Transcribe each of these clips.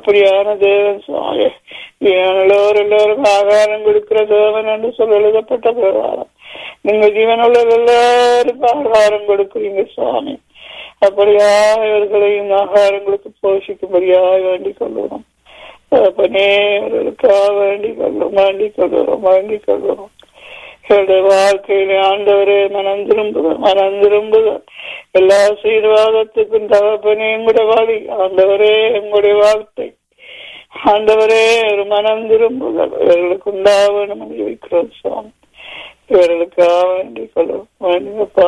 அப்படியான தேவன் சுவாமி எல்லோரும் எல்லோரும் ஆகாரம் கொடுக்கிற தேவன் என்று சொல்ல எழுதப்பட்ட தேவாரம் நீங்க ஜீவனுள்ள எல்லாருக்கும் ஆகாரம் கொடுக்குறீங்க சுவாமி அப்படியா இவர்களையும் ஆகாரம் கொடுத்து போஷிக்கும்படியாக வேண்டிக் கொள்ளுவோம் அப்பனே இவர்களுக்காக வேண்டிக் கொள்ளும் வேண்டிக் கொள்ளுறோம் வேண்டிக் கொள்ளுறோம் என்னுடைய வாழ்க்கையில ஆண்டவரே மனம் திரும்புதல் மனம் திரும்புதல் எல்லா சீர்வாதத்துக்கும் தகப்பனே எங்களுடைய வழி ஆண்டவரே எங்களுடைய வாழ்க்கை ஆண்டவரே ஒரு மனம் திரும்புதல் இவர்களுக்கு உண்டாவணும் என்று வைக்கிறோம் சுவாமி இவர்களுக்காக வேண்டிக் கொள்ளும் வேண்டியப்பா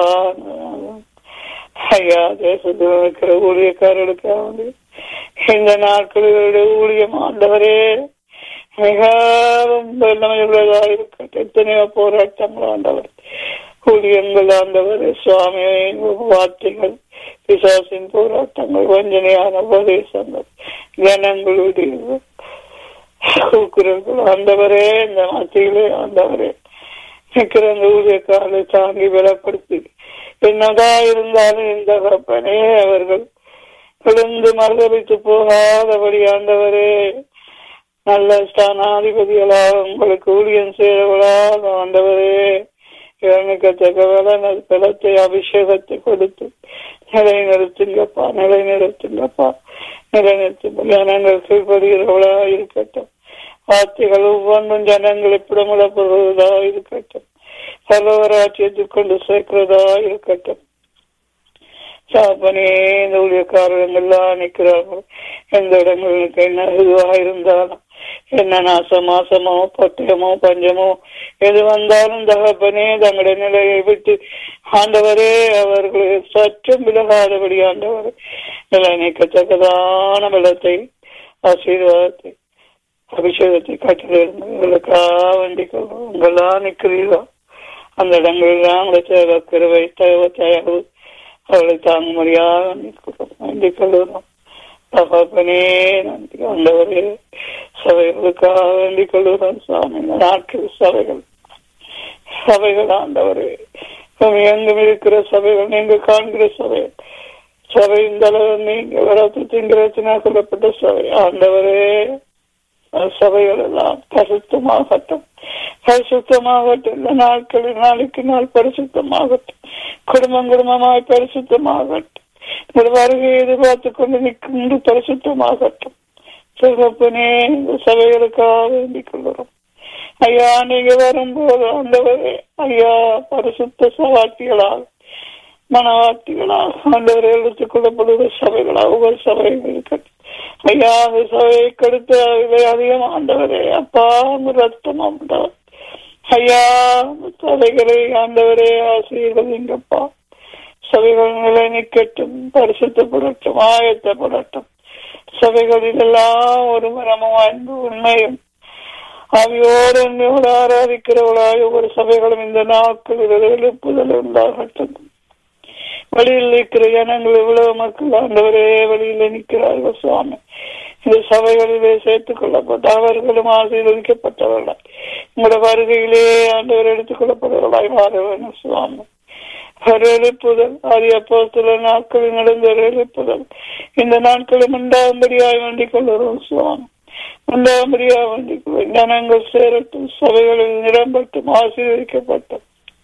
ஐயா தேசத்தில் இருக்கிற ஊழியக்காரர்களுக்காக வேண்டி இந்த நாட்களில் ஊழியம் ஆண்டவரே மிகவும் வல்லமையுள்ளதாக இருக்கட்டும் எத்தனையோ போராட்டங்கள் ஆண்டவர் ஊழியங்கள் ஆண்டவர் சுவாமியின் வார்த்தைகள் பிசாசின் போராட்டங்கள் வஞ்சனையான உபதேசங்கள் ஜனங்களுடைய கூக்குரல்கள் ஆண்டவரே இந்த மத்தியிலே ஆண்டவரே நிற்கிற அந்த ஊழியக்காரரை தாங்கி பலப்படுத்தி என்னதான் இருந்தாலும் இந்த கப்பனே அவர்கள் விழுந்து மறுதளித்து போகாதபடி ஆண்டவரே நல்ல ஸ்தானாதிபதிகளாக உங்களுக்கு ஊழியம் செய்தவளாக ஆண்டவரே இறங்கத்தக்க வளன பலத்தை அபிஷேகத்தை கொடுத்து நிலைநிறுத்துங்கப்பா நிலைநிறுத்துங்கப்பா நிலைநிறுத்தும் ஜனங்கள் கீழ்படுகிறவளா இருக்கட்டும் வார்த்தைகள் ஒவ்வொன்றும் ஜனங்கள் எப்படமுடப்படுவதா இருக்கட்டும் சர்வராட்சியத்தை கொண்டு சேர்க்கிறதா இருக்கட்டும் சாப்பனே இந்த ஊழியக்காரர்கள்லாம் நிற்கிறார்கள் எந்த இடங்களுக்கு என்ன இதுவாக இருந்தாலும் என்ன நாசம் மாசமோ பட்டயமோ பஞ்சமோ எது வந்தாலும் தகப்பனே தங்களுடைய நிலையை விட்டு ஆண்டவரே அவர்கள் சற்றும் விலகாதபடி ஆண்டவர் நிலை நீக்கத்தக்கதான பலத்தை ஆசீர்வாதத்தை அபிஷேகத்தை கட்டிலிருந்தவர்களுக்காக வேண்டிக் கொள்வோம் உங்களெல்லாம் நிற்கிறீர்களோ அந்த இடங்களெல்லாம் உங்களை தேவை கிருவை தேவை தயவு அவளை தாங்கும்படியாக வேண்டிக் கொள்கிறோம் தகப்பனே நன்றி ஆண்டவரே சபைகளுக்காக வேண்டிக் கொள்கிறோம் சுவாமி இந்த நாட்கள் சபைகள் சபைகள் ஆண்டவரே எங்கும் இருக்கிற சபைகள் நீங்க காண்கிற சபை சபை இந்த அளவு நீங்க வரத்து திங்கிறத்தினா சொல்லப்பட்ட சபை ஆண்டவரே சபைகள் எல்லாம் பரிசுத்தமாகட்டும் பரிசுத்தமாகட்டும் இந்த நாட்களில் நாளுக்கு நாள் பரிசுத்தமாகட்டும் குடும்பம் குடும்பமாய் பரிசுத்தமாகட்டும் ஒரு வருகையை எதிர்பார்த்து கொண்டு நிற்கும் பரிசுத்தமாகட்டும் சிறப்பனே இந்த சபைகளுக்காக வேண்டிக் கொள்கிறோம் ஐயா நீங்க வரும்போது ஆண்டவரே ஐயா பரிசுத்த சவாட்டிகளால் மனவாட்டிகளால் ஆண்டவரை எடுத்துக் கொள்ளப்படுகிற சபைகளாக ஒவ்வொரு சபைகள் இருக்கட்டும் ஐயா அந்த சபையை கெடுத்த விலை அதிகம் ஆண்டவரே அப்பா உங்க ரத்தம் ஆண்டவர் ஐயா சபைகளை ஆண்டவரே ஆசீர்வதிங்கப்பா சபைகள் நிலை நிற்கட்டும் பரிசுத்தப்படட்டும் ஆயத்தப்படட்டும் சபைகளில் எல்லாம் ஒரு மரமும் அன்பு உண்மையும் அவையோடு உண்மையோடு ஆராதிக்கிறவளாய் ஒவ்வொரு சபைகளும் இந்த நாட்களில் எழுப்புதல் உண்டாகட்டும் வழியில் நிற்கிற ஜனங்கள் எவ்வளவு மக்கள் ஆண்டவரே வழியில் நிற்கிறார்கள் சுவாமி இந்த சபைகளிலே சேர்த்துக் கொள்ளப்பட்ட அவர்களும் ஆசீர்வதிக்கப்பட்டவர்களாய் உங்களோட வருகையிலே ஆண்டவர் எடுத்துக் கொள்ளப்படுவர்களாய் மாற வேண்டும் சுவாமி ஒரு எழுப்புதல் அது எப்போ சில நாட்களில் நடந்த ஒரு எழுப்புதல் இந்த நாட்களும் உண்டாகும்படியாய் வேண்டிக் கொள்கிறோம் சுவாமி உண்டாகும்படியாக வேண்டிக் கொள்வோம் ஜனங்கள் சேரட்டும் சபைகளில் நிரம்பட்டும் ஆசீர்வதிக்கப்பட்டும்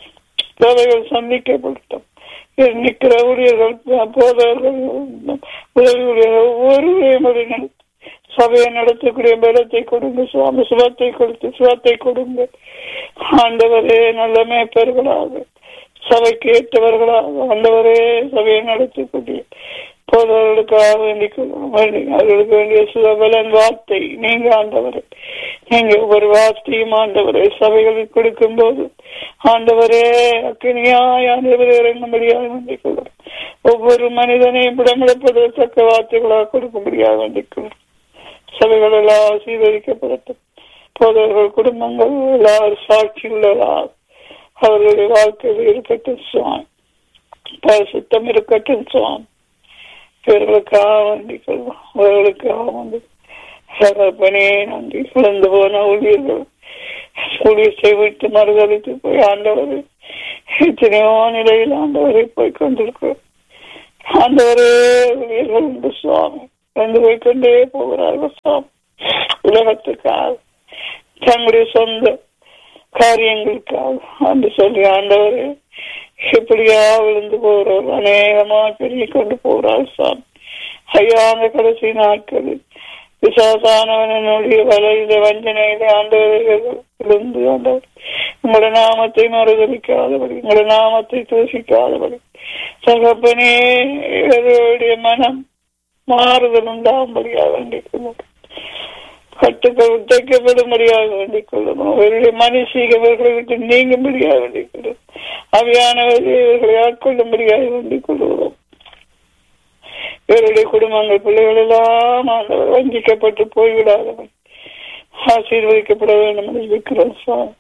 சபைகள் சந்திக்கப்பட்டும் நிற்கிற ஊழியர்கள் போதவர்கள் உதவி ஊழியர்கள் ஒவ்வொருவரையும் சபையை நடத்தக்கூடிய பலத்தை கொடுங்க சுவாமி சுபத்தை கொடுத்து சுபத்தை கொடுங்க ஆண்டவரே நல்ல மேய்ப்பர்களாக சபைக்கு ஏற்றவர்களாக ஆண்டவரே சபையை நடத்தக்கூடிய போதவர்களுக்காக வேண்டிக் அவர்களுக்கு வேண்டிய சுபலன் வார்த்தை நீங்க ஆண்டவரே நீங்க ஒவ்வொரு வார்த்தையும் ஆண்டவரே சபைகளில் கொடுக்கும் போது ஆண்டவரே அக்கினியாய் ஆண்டவரே இறங்கும்படியாக வேண்டிக் கொள்ளும் ஒவ்வொரு மனிதனையும் விடமிடப்படுவதற்க வார்த்தைகளாக கொடுக்கும்படியாக வேண்டிக் கொள்ளும் சபைகள் எல்லாம் ஆசீர்வதிக்கப்படட்டும் போதவர்கள் குடும்பங்கள் எல்லாரும் சாட்சி உள்ளதா அவர்களுடைய வாழ்க்கையில் இருக்கட்டும் சுவாமி பரிசுத்தம் இருக்கட்டும் சுவாமி இவர்களுக்காக வேண்டிக் கொள்வோம் அவர்களுக்காக வந்து சகப்பனே நன்றி குழந்து போன ஊழியர்கள் ஊழியத்தை விட்டு மறுதளித்து போய் ஆண்டவர் எத்தனையோ நிலையில் ஆண்டவரை போய் கொண்டிருக்கிறோம் ஆண்டவரே ஊழியர்கள் உண்டு சுவாமி வந்து போய்கொண்டே போகிறார்கள் சுவாமி உலகத்துக்காக தங்களுடைய சொந்த காரியங்களுக்காக என்று சொல்லி ஆண்டவரே எப்படியா விழுந்து போகிறோம் அநேகமா பெருகி கொண்டு போகிறாள் சாமி ஐயா அந்த கடைசி நாட்களில் விசாசானவன் என்னுடைய வலையில வஞ்சனையில ஆண்டவர்கள் விழுந்து ஆண்டவர் உங்களோட நாமத்தை மறுதளிக்காதபடி உங்களோட நாமத்தை தூசிக்காதபடி சகப்பனே இவர்களுடைய மனம் மாறுதல் உண்டாகும்படியாக வேண்டிக் கொள்ளும் கட்டுக்கள் உடைக்கப்படும்படியாக வேண்டிக் கொள்ளும் அவருடைய மனுஷீக இவர்களை விட்டு நீங்கும்படியாக வேண்டிக் கொள்ளும் அவையானவர்கள் இவர்களை ஆட்கொள்ளும்படியாக வேண்டிக் கொள்கிறோம் இவருடைய குடும்பங்கள் பிள்ளைகள் எல்லாம் ஆண்டவர் வஞ்சிக்கப்பட்டு போய்விடாதவன் ஆசீர்வதிக்கப்பட வேண்டும் என்று இருக்கிறோம் சார்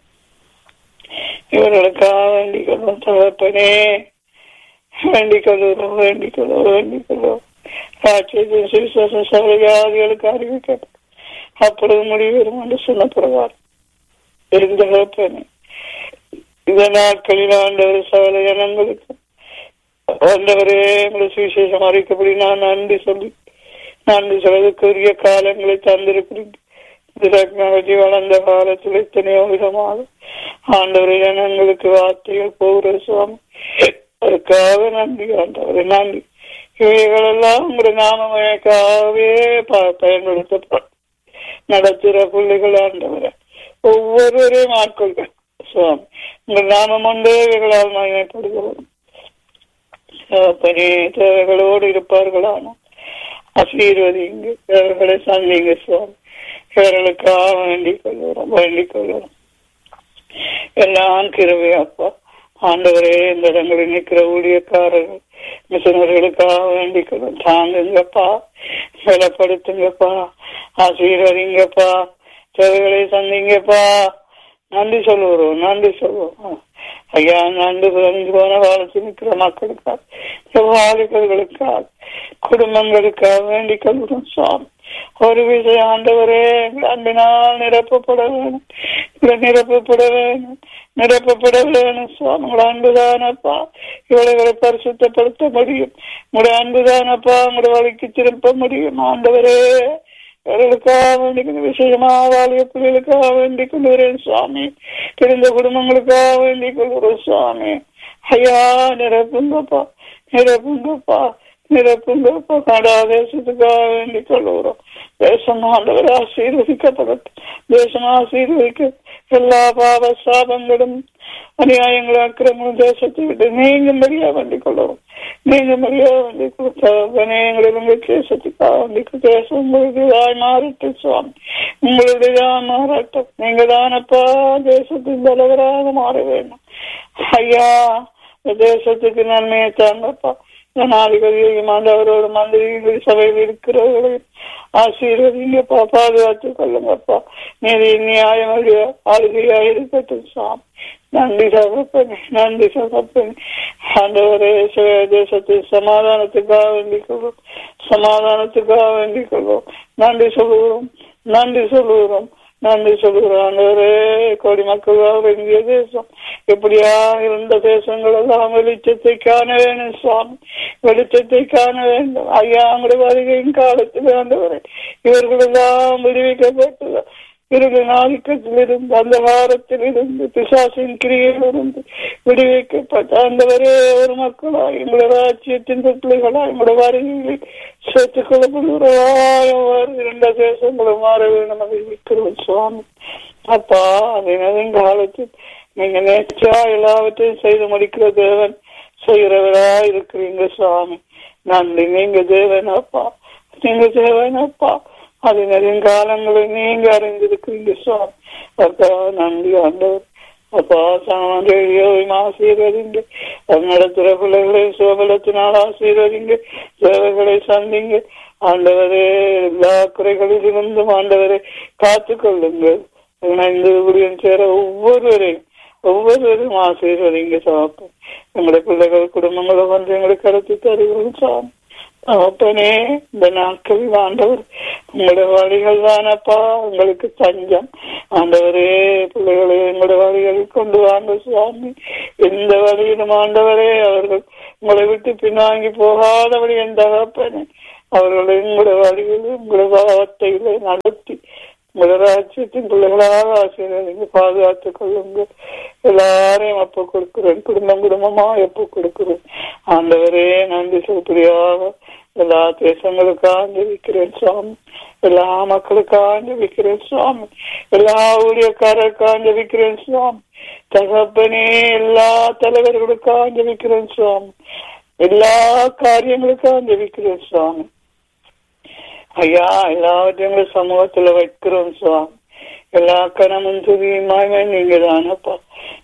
இவர்களுக்காக வேண்டிக் கொள்வோம் தகப்பனே வேண்டிக் கொள்கிறோம் வேண்டிக் கொள்வோம் வேண்டிக் கொள்வோம் ராட்சியத்தின் சுவிசேஷம் சகல வியாதிகளுக்கு அறிவிக்கப்படும் அப்பொழுது முடிவரும் என்று சொன்ன பிரகாரம் இருந்த தகப்பனே இந்த நாட்களில் ஆண்டவர் சகல ஜனங்களுக்கு ஆண்டவரே எங்களை சுவிசேஷம் அறிக்கப்படி நான் நன்றி சொல்லி நன்றி சொல்வதற்குரிய காலங்களை தந்திருக்கிறீங்க டெக்னாலஜி வளர்ந்த காலத்தில் எத்தனையோ விதமாக ஆண்டவரை ஜனங்களுக்கு வார்த்தைகள் போகிற சுவாமி அதுக்காக நன்றி ஆண்டவரை நன்றி இவைகளெல்லாம் உங்களுடைய நாமமயக்காகவே பயன்படுத்தப்படும் நடத்துகிற பிள்ளைகள் ஆண்டவரை ஒவ்வொருவரையும் ஆட்கொள்க சுவாமி உங்கள் நாமம் ஒன்றே இவைகளால் மயமைப்படுகிறது பெரிய தேவைகளோடு இருப்பார்களான ஆசீர்வதிங்க தேவைகளை சந்திங்க சுவாமி இவர்களுக்காக வேண்டிக் கொள்கிறோம் வேண்டிக் கொள்கிறோம் எல்லாம் கிருவை அப்பா ஆண்டவரே இந்த இடங்களில் நிற்கிற ஊழியக்காரர்கள் மிஷனர்களுக்காக வேண்டிக் கொள்ளும் தாங்குங்கப்பா பலப்படுத்துங்கப்பா ஆசீர்வதிங்கப்பா தேவைகளை சந்திங்கப்பா நன்றி சொல்லுவோம் நன்றி சொல்லுவோம் ஐயா நன்றி புரிஞ்சு போன காலத்தில் நிற்கிற மக்களுக்காக வாலிபர்களுக்காக குடும்பங்களுக்காக வேண்டிக் கொள்கிறோம் சுவாமி ஒரு விசை ஆண்டவரே அன்பினால் நிரப்பப்பட வேணும் நிரப்பப்பட வேணும் நிரப்பப்பட வேணும் சுவாமி உங்களோட அன்புதானப்பா இவளைகளை பரிசுத்தப்படுத்த முடியும் உங்களோட அன்புதானப்பா உங்களோட வழிக்கு திருப்ப முடியும் ஆண்டவரே இவர்களுக்காக வேண்டிக்கணும் விஷயமா வாழிய பிள்ளைகளுக்காக வேண்டிக் கொள்கிறேன் சுவாமி பிறந்த குடும்பங்களுக்காக வேண்டிக் கொள்கிறோம் சுவாமி ஐயா நிரப்புங்கப்பா நிரப்புங்கப்பா நிரப்புங்கப்பா கடா தேசத்துக்காக வேண்டிக் கொள்கிறோம் தேசம் ஆண்டவர் ஆசீர்வதிக்கப்படட்டும் தேசம் ஆசீர்வதிக்க எல்லா பாவ சாபங்களும் அநியாயங்களும் அக்கிரமும் தேசத்தை விட்டு நீங்கும்படியா வேண்டிக் கொள்ளுவோம் நீங்கும்படியா வேண்டிக் கொடுத்தவனே எங்களில் உங்கள் தேசத்துக்காக வேண்டிக் தேசம் உங்களுடையதாய் மாறட்டும் சுவாமி உங்களுடையதான் மாறட்டும் நீங்க தானப்பா தேசத்தின் தலைவராக மாற வேண்டும் ஐயா தேசத்துக்கு நன்மையை தாங்கப்பா ஜனாதிபதியையும் ஆண்டவரோட மந்திரிகள் சபையில் இருக்கிறவர்களையும் ஆசீர்வதிங்கப்பா பாதுகாத்துக் கொள்ளுங்கப்பா நீதி நியாயமுடைய ஆளுகையா இருக்கட்டும் சாம் நன்றி சகப்பனே நன்றி சகப்பனே ஆண்டவரே தேசத்தின் சமாதானத்துக்காக வேண்டிக் கொள்வோம் சமாதானத்துக்காக வேண்டிக் கொள்வோம் நன்றி சொல்லுகிறோம் நன்றி சொல்லுகிறோம் நன்றி சொல்லுகிறோம் ஆண்டவரே கோடி மக்களாக இந்திய தேசம் எப்படியா இருந்த தேசங்கள் எல்லாம் வெளிச்சத்தை காண வேணும் சுவாமி வெளிச்சத்தை காண வேண்டும் ஐயா உங்களுடைய வருகையின் காலத்தில் ஆண்டவரே இவர்கள் எல்லாம் விடுவிக்கப்பட்டு இருள் ஆதிக்கத்தில் இருந்து அந்தகாரத்தில் இருந்து பிசாசின் கிரியிலிருந்து விடுவிக்கப்பட்ட அந்தவரே ஒரு மக்களாய் எங்களுடைய ராஜ்யத்தின் பிள்ளைகளா எங்களுடைய வருகையில் சேர்த்துக் கொள்ளப்படுகிறவாய் இரண்ட தேசங்களும் மாற வேண்டும் அறிவிக்கிறோம் சுவாமி அப்பா அதன் காலத்தில் நீங்க நேற்றா எல்லாவற்றையும் செய்து முடிக்கிற தேவன் செய்கிறவரா இருக்கிறீங்க சுவாமி நன்றி நீங்க தேவன் அப்பா நீங்க தேவன் அப்பா அதன் காலங்களை நீங்க அறிந்திருக்கிறீங்க சுவாமி அப்பா நன்றி ஆண்டவர் அப்பா சாமான் ஆசீர்வதிங்க நடத்துகிற பிள்ளைகளை சோபலத்தினால் ஆசீர்வதிங்க சேவைகளை சந்திங்க ஆண்டவரே எல்லா குறைகளில் இருந்தும் ஆண்டவரை காத்து கொள்ளுங்கள் இணைந்து ஊழியம் சேர ஒவ்வொருவரையும் ஒவ்வொருவரும் ஆசீர்வதிங்க சாப்பா எங்களுடைய பிள்ளைகள் குடும்பங்களை வந்து எங்களுக்கு கருத்து தருகிறோம் சாமி அப்பனே இந்த நாட்களில் ஆண்டவர் உங்களுடைய வழிகள் தானப்பா உங்களுக்கு தஞ்சம் ஆண்டவரே பிள்ளைகளை எங்களுடைய வழிகளில் கொண்டு வாங்க சுவாமி எந்த வழியிலும் ஆண்டவரே அவர்கள் உங்களை விட்டு பின்னாங்கி போகாதபடி என் தகப்பனே அவர்களை உங்களோட வழியில் உங்களோட வார்த்தைகளை நடத்தி உங்களோட ராஜ்யத்தின் பிள்ளைகளாக ஆசீர்வதிங்க பாதுகாத்துக் கொள்ளுங்க எல்லாரையும் ஒப்பு கொடுக்கிறேன் குடும்பம் குடும்பமா ஒப்பு கொடுக்கிறேன் ஆண்டவரே நன்றி சொல்படியாக எல்லா தேசங்களுக்காக ஜெபிக்கிறேன் சுவாமி எல்லா மக்களுக்காக ஜெபிக்கிறேன் சுவாமி எல்லா ஊழியக்காரருக்காக ஜெபிக்கிறேன் சுவாமி தகப்பனே எல்லா தலைவர்களுக்காக ஜெபிக்கிறேன் சுவாமி எல்லா காரியங்களுக்காக ஜெபிக்கிறேன் சுவாமி ஐயா எல்லாவற்றையும் சமூகத்துல வைக்கிறோம் சுவாமி எல்லா கணமும் துதியுமாயுமே நீங்க தானப்பா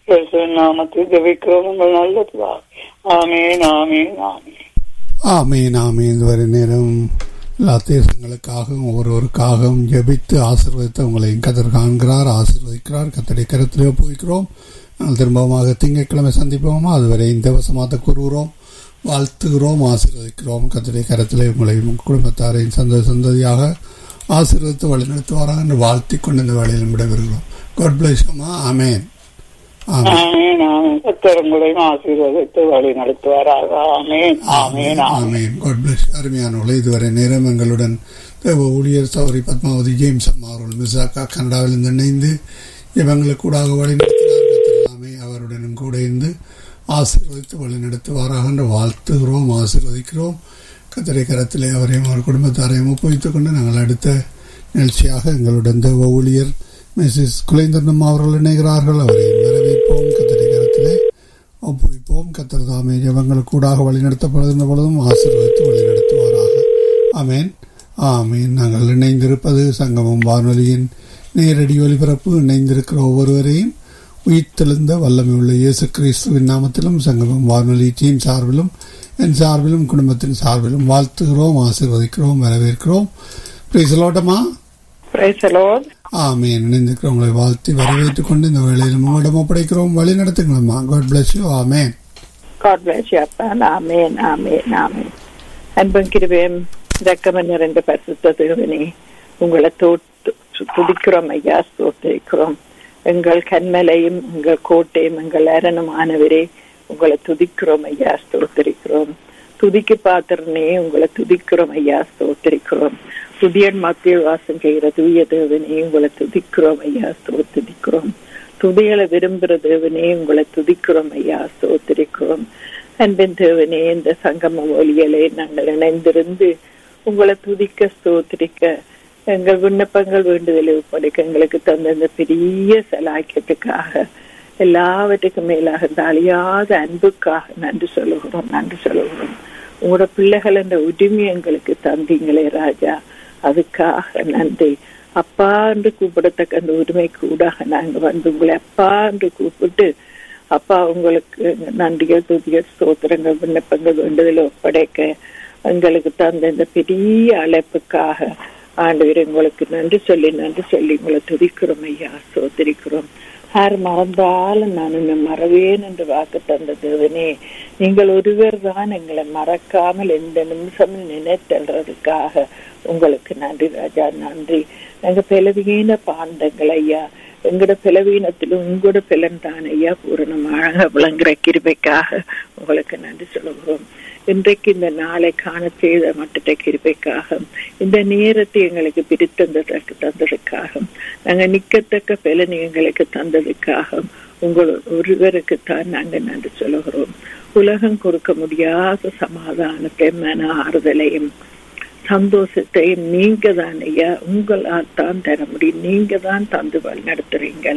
நாமத்தை ஜெபிக்கிறோம் உங்கள் நல்லதுவா ஆமேன் ஆமேன் ஆமேன் ஆமீன் ஆமீன் இதுவரை நேரம் எல்லா தேசங்களுக்காகவும் ஒவ்வொருவருக்காகவும் ஜெபித்து ஆசீர்வதித்து உங்களை கத்தர் காண்கிறார் ஆசீர்வதிக்கிறார் கத்தரை கருத்திலே போய்க்கிறோம் நாங்கள் திரும்பமாக திங்கட்கிழமை சந்திப்போமா அதுவரை இந்த வசமாத்த கூறுகிறோம் வாழ்த்துகிறோம் ஆசீர்வதிக்கிறோம் கத்தரை கரத்திலே உங்களை குடும்பத்தாரையும் சந்த சந்ததியாக ஆசீர்வதித்து வழிநடத்துவாராக என்று வாழ்த்தி கொண்டு இந்த வேலையில் விடைபெறுகிறோம் காட் பிளஸ் ஆமேன் ஆமேன் ஆமேன் ஆமேன் கத்தர் உங்களையும் ஆசீர்வதித்து வழி நடத்துவாராக ஆமேன் ஆமேன் ஆமேன் ஆமேன் காட் பிளஸ் அருமையானவர்களே இதுவரை நேரம் எங்களுடன் தேவ ஊழியர் சௌரி பத்மாவதி ஜேம்ஸ் அம்மா அவர்கள் மிசாக்கா கனடாவிலிருந்து இணைந்து இவங்களுக்கு கூடாக வழி நடத்தினார் கத்திரலாமே அவருடனும் கூட இருந்து ஆசீர்வதித்து வழி நடத்துவாராக என்று வாழ்த்துகிறோம் ஆசீர்வதிக்கிறோம் கத்திரை கரத்திலே அவரையும் அவர் குடும்பத்தாரையும் ஒப்புவித்துக் கொண்டு நாங்கள் அடுத்த நிகழ்ச்சியாக எங்களுடன் தேவ ஊழியர் மிஸ்ஸஸ் குலேந்திரனம் அவர்கள் இணைகிறார்கள் அவரை வரவேற்போம் கத்திரை கரத்திலே ஒப்புவிப்போம் கத்தர் தாமே ஜபங்களுக்கு கூடாக வழிநடத்தப்படுகின்ற பொழுதும் ஆசீர்வதித்து வழிநடத்துவாராக ஆமேன் ஆமீன் நாங்கள் இணைந்திருப்பது சங்கமம் வானொலியின் நேரடி ஒலிபரப்பு இணைந்திருக்கிற ஒவ்வொருவரையும் உயிர்த்தெழுந்த வல்லமை உள்ள இயேசு கிறிஸ்துவின் நாமத்திலும் சங்கமம் வானொலி டீம் சார்பிலும் என் சார்பிலும் குடும்பத்தின் சார்பிலும் வாழ்த்துகிறோம் ஆசீர்வதிக்கிறோம் வரவேற்கிறோம் பிரைசலோட்டமா Praise the Lord. ஆமீன் இணைந்திருக்கிறவங்களை வாழ்த்தி வரவேற்றுக் கொண்டு இந்த வேளையில் உங்களிடம் ஒப்படைக்கிறோம் வழி நடத்துங்களம்மா காட் பிளஸ் யூ ஆமேன் God bless you, அப்பா ஆமேன் ஆமேன் ஆமேன் அன்பும் கிருபையும் இரக்கமும் நிறைந்த பரிசுத்த தேவனே உங்களை தோட்டு துதிக்கிறோம் ஐயா ஸ்தோத்திரிக்கிறோம் எங்கள் கண்மலையும் எங்கள் கோட்டையும் எங்கள் அரணுமானவரே உங்களை துதிக்கிறோம் ஐயா ஸ்தோத்திரிக்கிறோம் துதிக்கு பாத்திரனே உங்களை துதிக்கிறோம் ஐயா ஸ்தோத்திரிக்கிறோம் துதியன் மத்தியில் வாசம் செய்கிற தூய தேவனே உங்களை துதிக்கிறோம் ஐயா ஸ்தோத்திரிக்கிறோம் துதிகளை விரும்புகிற தேவனே உங்களை துதிக்கிறோம் ஐயா ஸ்தோத்திரிக்கிறோம் அன்பின் தேவனே இந்த சங்கம ஒலியலை நாங்கள் இணைந்திருந்து உங்களை துதிக்க ஸ்தோத்திரிக்க எங்கள் விண்ணப்பங்கள் வேண்டுதலை ஒப்படைக்க எங்களுக்கு தந்த இந்த பெரிய சலாக்கியத்துக்காக எல்லாவற்றுக்கும் மேலாக இந்த அழியாத அன்புக்காக நன்றி சொல்லுகிறோம் நன்றி சொல்லுகிறோம் உங்களோட பிள்ளைகள் என்ற உரிமை எங்களுக்கு தந்தீங்களே ராஜா அதுக்காக நன்றி அப்பா என்று கூப்பிடத்தக்க அந்த உரிமை கூடாக நாங்க வந்து உங்களை அப்பா என்று கூப்பிட்டு அப்பா உங்களுக்கு நன்றிகள் துதிகள் ஸ்தோத்திரங்கள் விண்ணப்பங்கள் வேண்டுதல் ஒப்படைக்க எங்களுக்கு தந்த இந்த பெரிய அழைப்புக்காக ஆண்டவர் உங்களுக்கு நன்றி சொல்லி நன்றி சொல்லி உங்களை துதிக்கிறோம் ஐயா சோதரிக்கிறோம் யார் மறந்தாலும் நான் உன்னை மறவேன் என்று வாக்கு தந்த தேவனே நீங்கள் ஒருவர் தான் எங்களை மறக்காமல் எந்த நிமிஷமும் நினைத்தல்றதுக்காக உங்களுக்கு நன்றி ராஜா நன்றி எங்க பலவீன பாண்டங்கள் ஐயா எங்கட பலவீனத்திலும் உங்களோட பலன் தான் ஐயா பூரணமாக விளங்குற கிருபைக்காக உங்களுக்கு நன்றி சொல்லுகிறோம் இன்றைக்கு இந்த நாளை காண செய்த மட்டத்தை கிருபைக்காக இந்த நேரத்தை எங்களுக்கு பிரித்தந்ததற்கு தந்ததுக்காக நாங்க நிக்கத்தக்க பலன் எங்களுக்கு தந்ததுக்காக உங்கள் ஒருவருக்குத்தான் நாங்க நன்றி சொல்லுகிறோம் உலகம் கொடுக்க முடியாத சமாதானத்தை மன ஆறுதலையும் சந்தோஷத்தையும் நீங்க தான் ஐயா உங்களால் தான் தர முடியும் நீங்க தான் தந்து நடத்துறீங்க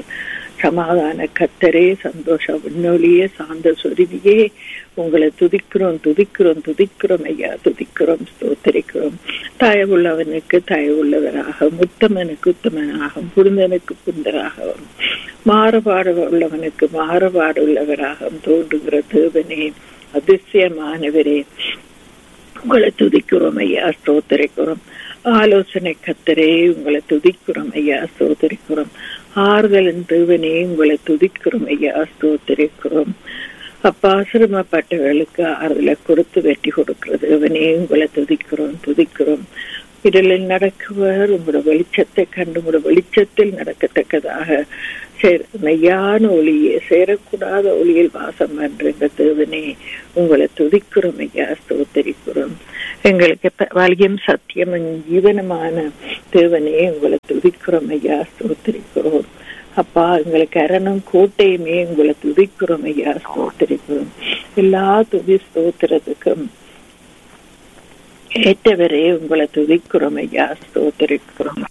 சமாதான கத்தரே சந்தோஷ விண்ணொலியே சாந்த சொருவியே உங்களை துதிக்கிறோம் துதிக்கிறோம் துதிக்கிறோம் ஐயா துதிக்கிறோம் ஸ்தோத்தரிக்கிறோம் தயவுள்ளவனுக்கு தயவுள்ளவராக முத்தமனுக்கு உத்தமனாக புரிந்தனுக்கு புந்தராகவும் மாறுபாடு உள்ளவனுக்கு மாறுபாடு உள்ளவராக தோன்றுகிற தேவனே அதிசயமானவரே உங்களை துதிக்கிறோம் ஐயா ஸ்தோத்தரிக்கிறோம் ஆலோசனை கத்தரே உங்களை துதிக்கிறோம் ஐயா ஸ்தோத்தரிக்கிறோம் ஆறுதலின் தேவனே உங்களை துதிக்கிறோம் ஐயா ஸ்தோத்தரிக்கிறோம் அப்பா சிரமப்பட்டவர்களுக்கு ஆறுதலை கொடுத்து வெட்டி கொடுக்கிறது அவனே உங்களை துதிக்கிறோம் துதிக்கிறோம் இடலில் நடக்குவர் உங்களோட வெளிச்சத்தை கண்டு உங்களோட வெளிச்சத்தில் நடக்கத்தக்கதாக மெய்யான ஒளியே சேரக்கூடாத ஒளியில் வாசம் பண்றீங்க தேவனே உங்களை துதிக்கிறோம் ஐயா ஸ்தோத்தரிக்கிறோம் எங்களுக்கு ப- வழியும் சத்தியமும் ஜீவனமான தேவனே உங்களை துதிக்கிறோம் ஐயா ஸ்தோத்திரிக்கிறோம் அப்பா எங்களுக்கு அரணம் கோட்டையுமே உங்களை துதிக்கிறோம் ஐயா ஸ்தோத்திரிக்கிறோம் எல்லா துதி ஸ்தோத்திரத்துக்கும் ஏற்றவரே உங்களை துதிக்கிறோம் ஐயா ஸ்தோத்திரிக்கிறோம்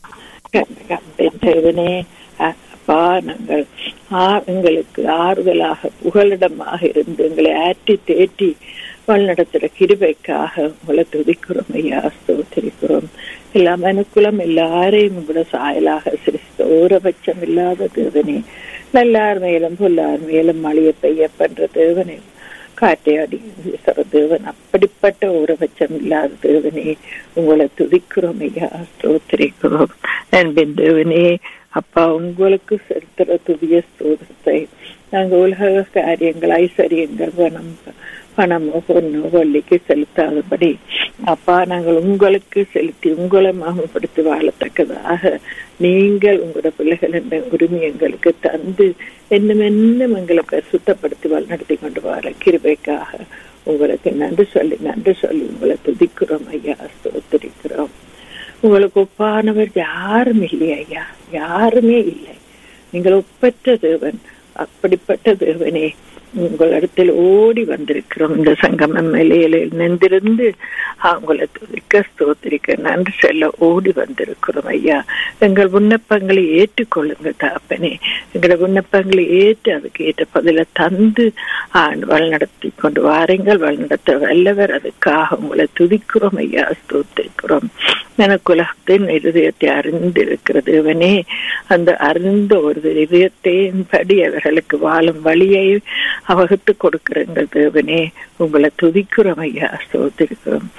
தேவனே அ- அப்பா நாங்கள் ஆ- எங்களுக்கு ஆறுதலாக புகலிடமாக இருந்து எங்களை ஆற்றி தேற்றி வழிநடத்துற கிருபைக்காக உங்களை துதிக்கிறோம் ஐயா ஸ்தோத்திரிக்கிறோம் எல்லா மனுக்குலம் எல்லாரையும் உங்களோட சாயலாக சிரித்த ஓரபட்சம் இல்லாத தேவனே நல்லார் மேலும் பொல்லார் மேலும் மழையை பெய்ய பண்ற தேவனே காட்டை அடி வீசுற தேவன் அப்படிப்பட்ட ஓரபட்சம் இல்லாத தேவனே உங்களை துதிக்கிறோம் ஐயா ஸ்தோத்திரிக்கிறோம் அன்பின் தேவனே அப்பா உங்களுக்கு செலுத்துற துதிய ஸ்தோத்திரத்தை நாங்க உலக காரியங்கள் ஐஸ்வர்யங்கள் பணம் பணமோ பொண்ணோ வள்ளிக்கு செலுத்தாதபடி அப்பா நாங்கள் உங்களுக்கு செலுத்தி உங்களை மாமப்படுத்தி வாழத்தக்கதாக நீங்கள் உங்களோட பிள்ளைகள் என்ற உரிமை எங்களுக்கு தந்து என்னும் என்னும் எங்களை பரிசுத்தப்படுத்தி வழிநடத்தி கொண்டு வர கிருபைக்காக உங்களுக்கு நன்றி சொல்லி நன்றி சொல்லி உங்களை துதிக்கிறோம் ஐயா ஸ்தோத்திரிக்கிறோம் உங்களுக்கு ஒப்பானவர் யாரும் இல்லை ஐயா யாருமே இல்லை நீங்கள் ஒப்பற்ற தேவன் அப்படிப்பட்ட தேவனே உங்களிடத்தில் ஓடி வந்திருக்கிறோம் இந்த சங்கமம் நிலையில நின்றிருந்து உங்களை துதிக்க ஸ்தோத்திரிக்க நன்றி செல்ல ஓடி வந்திருக்கிறோம் ஐயா எங்கள் விண்ணப்பங்களை ஏற்றுக்கொள்ளுங்க தாப்பனே எங்களோட விண்ணப்பங்களை ஏற்று அதுக்கு ஏற்ற பதில தந்து ஆண்டு வழிநடத்தி கொண்டு வாருங்கள் வழிநடத்த வல்லவர் அதுக்காக உங்களை துதிக்கிறோம் ஐயா ஸ்தோத்திரிக்கிறோம் எனக்குலகத்தின் இருதயத்தை அறிந்திருக்கிற தேவனே அந்த அறிந்த ஒரு இதயத்தின் படி அவர்களுக்கு வாழும் வழியை அவகுத்து கொடுக்கிற எங்கள் தேவனே உங்களை துதிக்கிறோம் ஐயா ஸ்தோத்திரிக்கிறோம்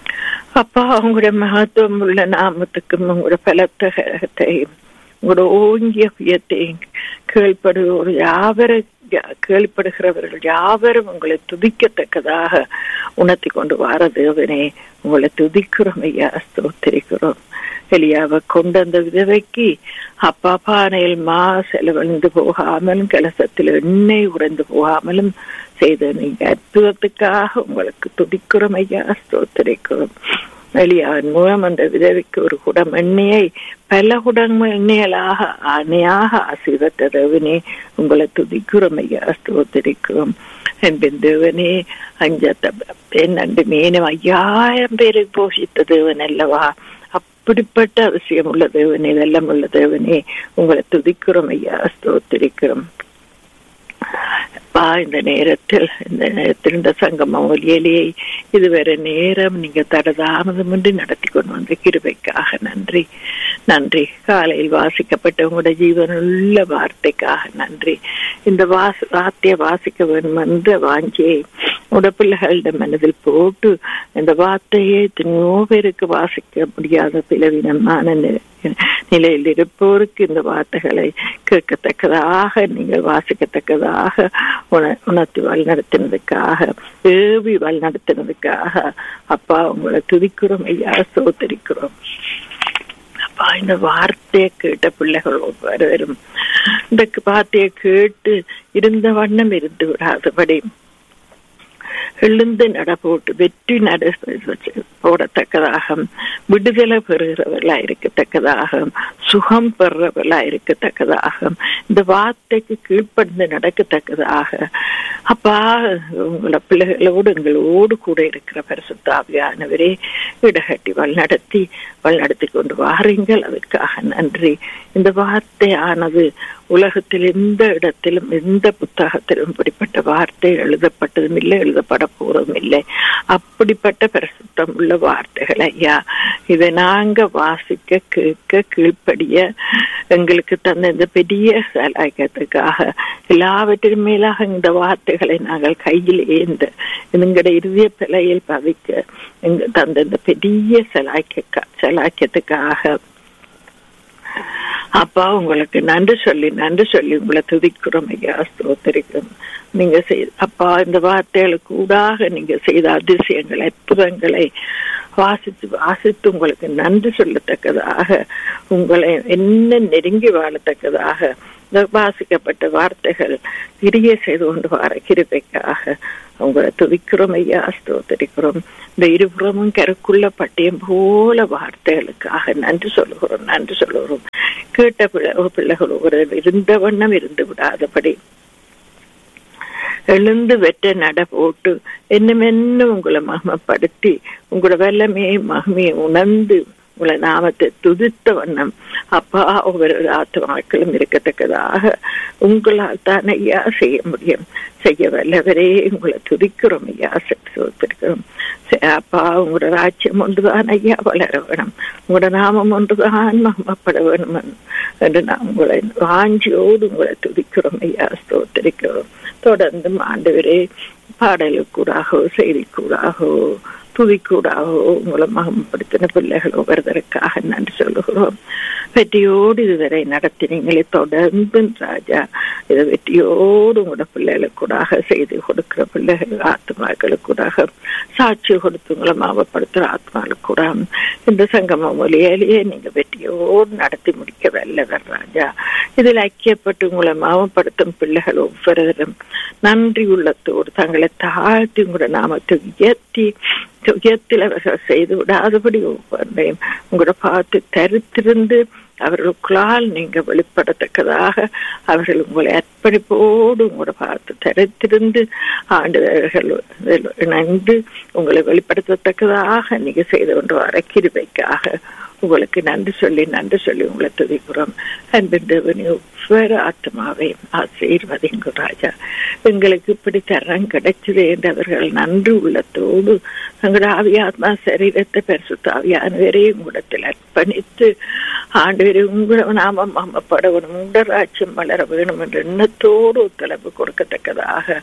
அப்பா உங்களுடைய மகத்துவம் உள்ள நாமத்துக்கும் உங்களோட பலத்தகத்தையும் உங்களோட ஓங்கிய புயத்தையும் கேள்படுவோர் யாவர கேள்விப்படுகிறவர்கள் யாவரும் உங்களை துதிக்கத்தக்கதாக உணர்த்தி கொண்டு வார தேவனே உங்களை துதிக்கிறோம் ஐயா ஸ்தோத்திரிக்கிறோம் எலியாவை கொண்டு அந்த விதவைக்கு அப்பா பானையில் மா செலவழிந்து போகாமலும் கலசத்தில் எண்ணெய் உறைந்து போகாமலும் செய்த நீங்க அற்புதத்துக்காக உங்களுக்கு துடிக்கிறோம் ஐயா ஸ்தோத்திரிக்கிறோம் எலியாவின் மூலம் அந்த விதவைக்கு ஒரு குடம் எண்ணெயை பல குடம் எண்ணெயலாக அணையாக ஆசீர்வத்த தேவனே உங்களை துதிக்கிறோம் ஐயா ஸ்தோத்திரிக்கிறோம் என்பின் தேவனே அஞ்சத்த நண்டு மேனும் ஐயாயிரம் பேரை போஷித்த தேவன் அல்லவா அப்படிப்பட்ட அவசியம் உள்ள தேவனே வெள்ளம் உள்ள தேவனே உங்களை துதிக்கிறோம் ஐயா ஸ்தோத்திரிக்கிறோம் பா இந்த நேரத்தில் இந்த நேரத்தில் இந்த சங்கம ஒலியலியை இதுவரை நேரம் நீங்க தடதாமதமின்றி நடத்தி கொண்டு வந்த கிருபைக்காக நன்றி நன்றி காலையில் வாசிக்கப்பட்ட உங்களோட ஜீவனுள்ள வார்த்தைக்காக நன்றி இந்த வாச வார்த்தையை வாசிக்க வேண்டும் என்ற வாஞ்சியை உடப்பிள்ளைகளிடம் மனதில் போட்டு இந்த வார்த்தையை எத்தனையோ பேருக்கு வாசிக்க முடியாத பிளவினமான நிலையில் இருப்போருக்கு இந்த வார்த்தைகளை கேட்கத்தக்கதாக நீங்கள் வாசிக்கத்தக்கதாக உணர்த்தி வழிநடத்தினதுக்காக ஏவி வழிநடத்தினதுக்காக அப்பா உங்களை துதிக்கிறோம் ஐயா சோத்தரிக்கிறோம் அப்பா இந்த வார்த்தையை கேட்ட பிள்ளைகள் ஒவ்வொருவரும் இந்த வார்த்தையை கேட்டு இருந்த வண்ணம் இருந்து விடாதபடி எழுந்து நட போட்டு வெற்றி நட போடத்தக்கதாக விடுதலை பெறுகிறவர்களா இருக்கத்தக்கதாக சுகம் பெறுறவர்களா இருக்கத்தக்கதாக இந்த வார்த்தைக்கு கீழ்ப்படிந்து நடக்கத்தக்கதாக அப்பா உங்களை பிள்ளைகளோடு எங்களோடு கூட இருக்கிற பரிசுத்தாவியானவரே இடகட்டி வழிநடத்தி வழிநடத்தி கொண்டு வாருங்கள் அதுக்காக நன்றி இந்த வார்த்தை ஆனது உலகத்தில் எந்த இடத்திலும் எந்த புத்தகத்திலும் இப்படிப்பட்ட வார்த்தை எழுதப்பட்டதும் இல்லை எழுதப்பட போறதும் இல்லை அப்படிப்பட்ட பிரசுத்தம் உள்ள வார்த்தைகள் ஐயா இதை நாங்க வாசிக்க கேட்க கீழ்ப்படிய எங்களுக்கு தந்த இந்த பெரிய சலாயக்கத்துக்காக எல்லாவற்றின் மேலாக இந்த வார்த்தைகளை நாங்கள் கையில் ஏந்த எங்களுடைய இறுதிய பிழையில் பதிக்க எங்க தந்த இந்த பெரிய சலாய்க்க சலாக்கியத்துக்காக அப்பா உங்களுக்கு நன்றி சொல்லி நன்றி சொல்லி உங்களை துதிக்கிறோம் ஐயா ஸ்தோத்தரிக்கிறோம் நீங்க செய் அப்பா இந்த வார்த்தைகளுக்கு ஊடாக நீங்க செய்த அதிசயங்கள் அற்புதங்களை வாசித்து வாசித்து உங்களுக்கு நன்றி சொல்லத்தக்கதாக உங்களை என்ன நெருங்கி வாழத்தக்கதாக இந்த வாசிக்கப்பட்ட வார்த்தைகள் கிரிய செய்து கொண்டு வர கிருபைக்காக உங்களை துதிக்கிறோம் ஐயா ஸ்தோத்தரிக்கிறோம் இந்த இருபுறமும் கருக்குள்ள பட்டியம் போல வார்த்தைகளுக்காக நன்றி சொல்லுகிறோம் நன்றி சொல்லுகிறோம் கேட்ட பிள்ளை பிள்ளைகள் ஒரு இருந்த வண்ணம் இருந்து விடாதபடி எழுந்து வெற்ற நட போட்டு என்னும் என்ன உங்களை மகிமைப்படுத்தி உங்களோட வல்லமையை மகிமையை உணர்ந்து உங்களை நாமத்தை துதித்த வண்ணம் அப்பா ஒவ்வொரு ஆத்மாக்களும் இருக்கத்தக்கதாக உங்களால் தான் ஐயா செய்ய முடியும் செய்ய வல்லவரே உங்களை துதிக்கிறோம் ஐயா சோத்திருக்கிறோம் அப்பா உங்களோட ராஜ்யம் ஒன்றுதான் ஐயா வளர வேணும் உங்களோட நாமம் ஒன்றுதான் மகமப்பட வேணும் என்று நான் உங்களை வாஞ்சியோடு உங்களை துதிக்கிறோம் ஐயா ஸ்தோத்திரிக்கிறோம் தொடர்ந்து ஆண்டவரே பாடலுக்கூடாகவோ செய்திக்கூடாகவோ துதிக்கூடாகவோ உங்களை மகம்படுத்தின பிள்ளைகள் ஒவ்வொருத்தருக்காக நன்றி சொல்லுகிறோம் வெற்றியோடு இதுவரை நடத்தினீங்களே தொடர்ந்து ராஜா இதை வெற்றியோடு உங்களோட பிள்ளைகளுக்கூடாக செய்து கொடுக்கிற பிள்ளைகள் ஆத்மாக்களுக்கூடாக சாட்சி கொடுத்து உங்களை மாவப்படுத்துகிற ஆத்மாக்களுக்கூட இந்த சங்கம மொழியிலேயே நீங்க வெற்றியோடு நடத்தி முடிக்க வல்லவர் ராஜா இதில் ஐக்கியப்பட்டு உங்களை மாவப்படுத்தும் பிள்ளைகள் ஒவ்வொருவரும் நன்றி உள்ளத்தோடு தங்களை தாழ்த்தி உங்களோட நாமத்தை உயர்த்தி உயர்த்தில் அவர்கள் செய்து விடாதபடி ஒவ்வொன்றையும் உங்களோட பார்த்து தரித்திருந்து அவர்களுக்குள்ளால் நீங்க வெளிப்படத்தக்கதாக அவர்கள் உங்களை அர்ப்பணிப்போடு உங்களோட பார்த்து தரித்திருந்து ஆண்டவர்கள் இணைந்து உங்களை வெளிப்படுத்தத்தக்கதாக நீங்க செய்து கொண்டு வர கிருபைக்காக உங்களுக்கு நன்றி சொல்லி நன்றி சொல்லி உங்களை துதிக்கிறோம் அன்பின் தேவனி ஒவ்வொரு ஆத்மாவையும் ஆசீர்வதிங்க ராஜா எங்களுக்கு இப்படி தரம் கிடைச்சது என்று அவர்கள் நன்றி உள்ளத்தோடு தங்களோட ஆவியாத்மா சரீரத்தை பரிசுத்தாவியானவரே உங்களிடத்தில் அர்ப்பணித்து ஆண்டு உங்களை நாம மமப்பட வேணும் உங்களோட ராட்சியம் வளர வேணும் என்ற எண்ணத்தோடு ஒத்துழைப்பு கொடுக்கத்தக்கதாக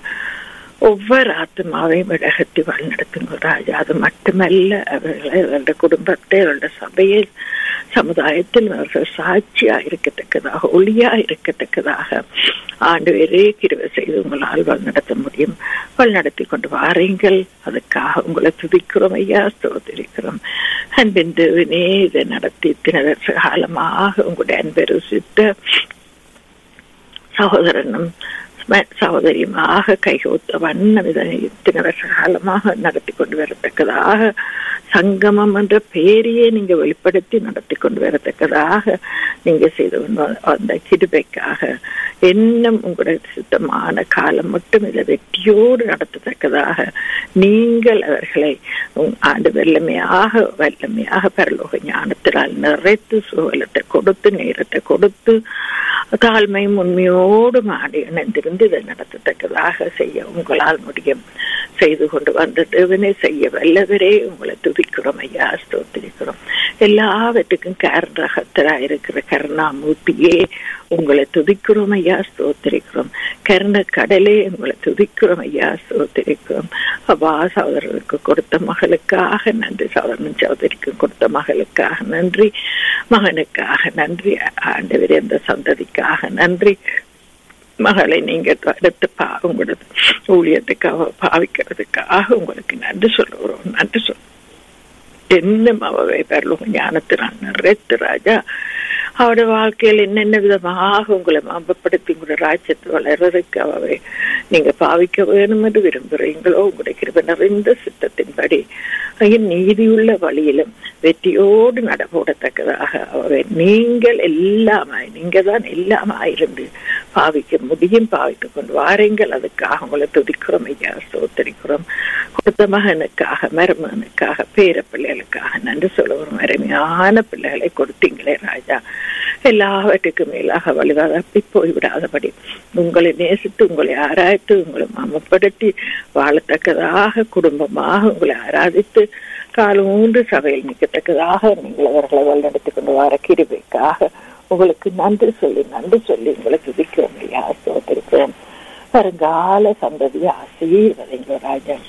ஒவ்வொரு ஆத்மாவையும் இடகத்தி வழிநடத்துங்க ராஜா அது மட்டுமல்ல அவர்களை அவருடைய குடும்பத்தை அவருடைய சபையை சமுதாயத்தில் அவர்கள் சாட்சியா இருக்கத்தக்கதாக ஒளியா இருக்கத்தக்கதாக ஆண்டு வேறே கிருவை செய்து உங்களால் வழிநடத்த முடியும் வழிநடத்தி கொண்டு வாரீங்கள் அதுக்காக உங்களை துதிக்கிறோம் ஐயா ஸ்தோத்திரிக்கிறோம் அன்பின் தேவனே இதை நடத்தி இத்தனை வருஷ காலமாக உங்களுடைய அன்பை ருசித்த சகோதரனும் சகோதரியுமாக கைகோத்த வண்ணம் இதனை இத்தனை வருஷ காலமாக நடத்தி கொண்டு வரத்தக்கதாக சங்கமம் என்ற பெயரையே நீங்க வெளிப்படுத்தி நடத்தி கொண்டு வரத்தக்கதாக நீங்க செய்து அந்த கிருபைக்காக இன்னும் உங்களுடைய சுத்தமான காலம் மட்டும் இதை வெற்றியோடு நடத்தத்தக்கதாக நீங்கள் அவர்களை ஆண்டு வெள்ளமையாக வல்லமையாக பரலோக ஞானத்தினால் நிறைத்து சுகலத்தை கொடுத்து நேரத்தை கொடுத்து தாழ்மை உண்மையோடு மாடி இணைந்திருந்து இதை நடத்தத்தக்கதாக செய்ய உங்களால் முடியும் செய்து கொண்டு வந்த தேவனே செய்ய வல்லவரே உங்களை துதிக்கிறோம் ஐயா ஸ்தோத்திரிக்கிறோம் எல்லாவற்றுக்கும் காரணகத்தராக இருக்கிற கருணாமூர்த்தியே உங்களை துதிக்கிறோம் ஐயா ஸ்தோத்திரிக்கிறோம் கருண கடலே உங்களை துதிக்கிறோம் ஐயா ஸ்தோத்திரிக்கிறோம் அப்பா சகோதரர்களுக்கு கொடுத்த மகளுக்காக நன்றி சகோதரன் சகோதரிக்கு கொடுத்த மகளுக்காக நன்றி மகனுக்காக நன்றி ஆண்டவர் எந்த சந்ததிக்காக நன்றி மகளை நீங்க எடுத்து பா உங்களோட ஊழியத்துக்காக பாவிக்கிறதுக்காக உங்களுக்கு நன்றி சொல்லுகிறோம் நன்றி சொல் என்னும் அவை பெறலும் ஞானத்தினால் நிறைத்து ராஜா அவருடைய வாழ்க்கையில் என்னென்ன விதமாக உங்களை மாம்பப்படுத்தி உங்களோட ராஜ்யத்தை வளர்றதுக்கு அவை நீங்க பாவிக்க வேணும் என்று விரும்புறீங்களோ உங்களுடைய கிருப நிறைந்த சித்தத்தின்படி நீதியுள்ள வழியிலும் வெற்றியோடு நடபோடத்தக்கதாக அவை நீங்கள் எல்லாமாய் நீங்க தான் எல்லாமாயிருந்து பாவிக்க முடியும் பாவித்து கொண்டு வாருங்கள் அதுக்காக உங்களை துதிக்கிறோம் ஐயா சோத்தரிக்கிறோம் கொடுத்த மகனுக்காக மருமகனுக்காக பேர பிள்ளைகளுக்காக நன்றி சொல்லுவோம் அருமையான பிள்ளைகளை கொடுத்தீங்களே ராஜா எல்லாவற்றுக்கும் மேலாக வழிவாதப்பி போய்விடாதபடி உங்களை நேசித்து உங்களை ஆராய்த்து உங்களை மாமப்படுத்தி வாழத்தக்கதாக குடும்பமாக உங்களை ஆராதித்து காலம் ஊன்று சபையில் நிற்கத்தக்கதாக நீங்கள் அவர்களை வழிநடத்தி கொண்டு வர கிருபைக்காக உங்களுக்கு நன்றி சொல்லி நன்றி சொல்லி உங்களை துதிக்கிறோம் ஐயா சோதரிக்கிறோம் வருங்கால சந்ததி ஆசீர்வதிங்க ராஜா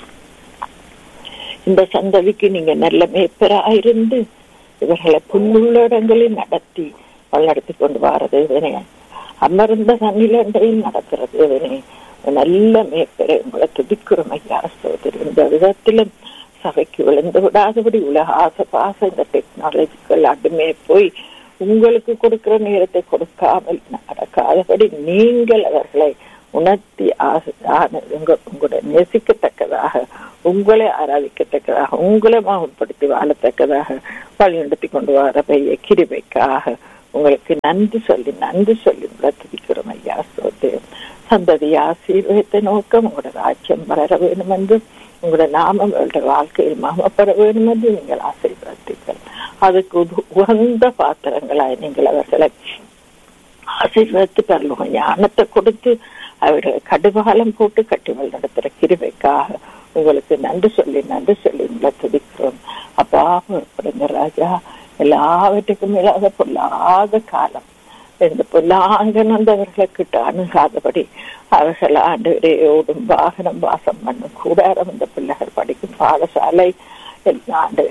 இந்த சந்ததிக்கு நீங்க நல்ல மேப்பராயிருந்து இவர்களை புல்லுள்ள இடங்களில் நடத்தி வழிநடத்தி கொண்டு வாரது இதனே அமர்ந்த தண்ணிலண்டையில் நடக்கிறது இதனே நல்ல மேப்பரை உங்களை துதிக்கிறோம் ஐயா சோதரி இந்த விதத்திலும் சபைக்கு விழுந்து விடாதபடி உலக ஆசை பாச இந்த டெக்னாலஜிக்கல் அடுமே போய் உங்களுக்கு கொடுக்கிற நேரத்தை கொடுக்காமல் நடக்காதபடி நீங்கள் அவர்களை உணர்த்தி உங்களுடைய நேசிக்கத்தக்கதாக உங்களை ஆராதிக்கத்தக்கதாக உங்களை மகப்படுத்தி வாழத்தக்கதாக வழிநடத்தி கொண்டு வர பெரிய கிருபைக்காக உங்களுக்கு நன்றி சொல்லி நன்றி சொல்லி துதிக்கிறோம் ஐயா சோத்து சந்ததி ஆசீர்வத்தை நோக்கம் உங்களோட ராஜ்யம் வளர வேண்டும் என்று உங்களோட நாமம் உங்களுடைய வாழ்க்கையில் மாமப்பட வேண்டும் என்று நீங்கள் ஆசீர்வதித்தீர்கள் அதுக்கு உகந்த பாத்திரங்களாய் நீங்கள் அவர்களை ஆசீர்வதித்து பரலோக ஞானத்தை கொடுத்து அவர்களை கடுகாலம் போட்டு கட்டி நடத்துற கிருவைக்காக உங்களுக்கு நன்றி சொல்லி நன்றி சொல்லி உங்களை துதிக்கிறோம் அப்பா புறப்படுங்க ராஜா எல்லாவற்றுக்கும் மேலாத பொல்லாத காலம் இந்த பொல்லாங்கன் வந்தவர்களுக்கிட்ட அணுகாதபடி அவர்கள் ஆண்டு ஓடும் வாகனம் வாசம் பண்ணும் கூடாரம் இந்த பிள்ளைகள் படிக்கும் பாடசாலை ஆண்டு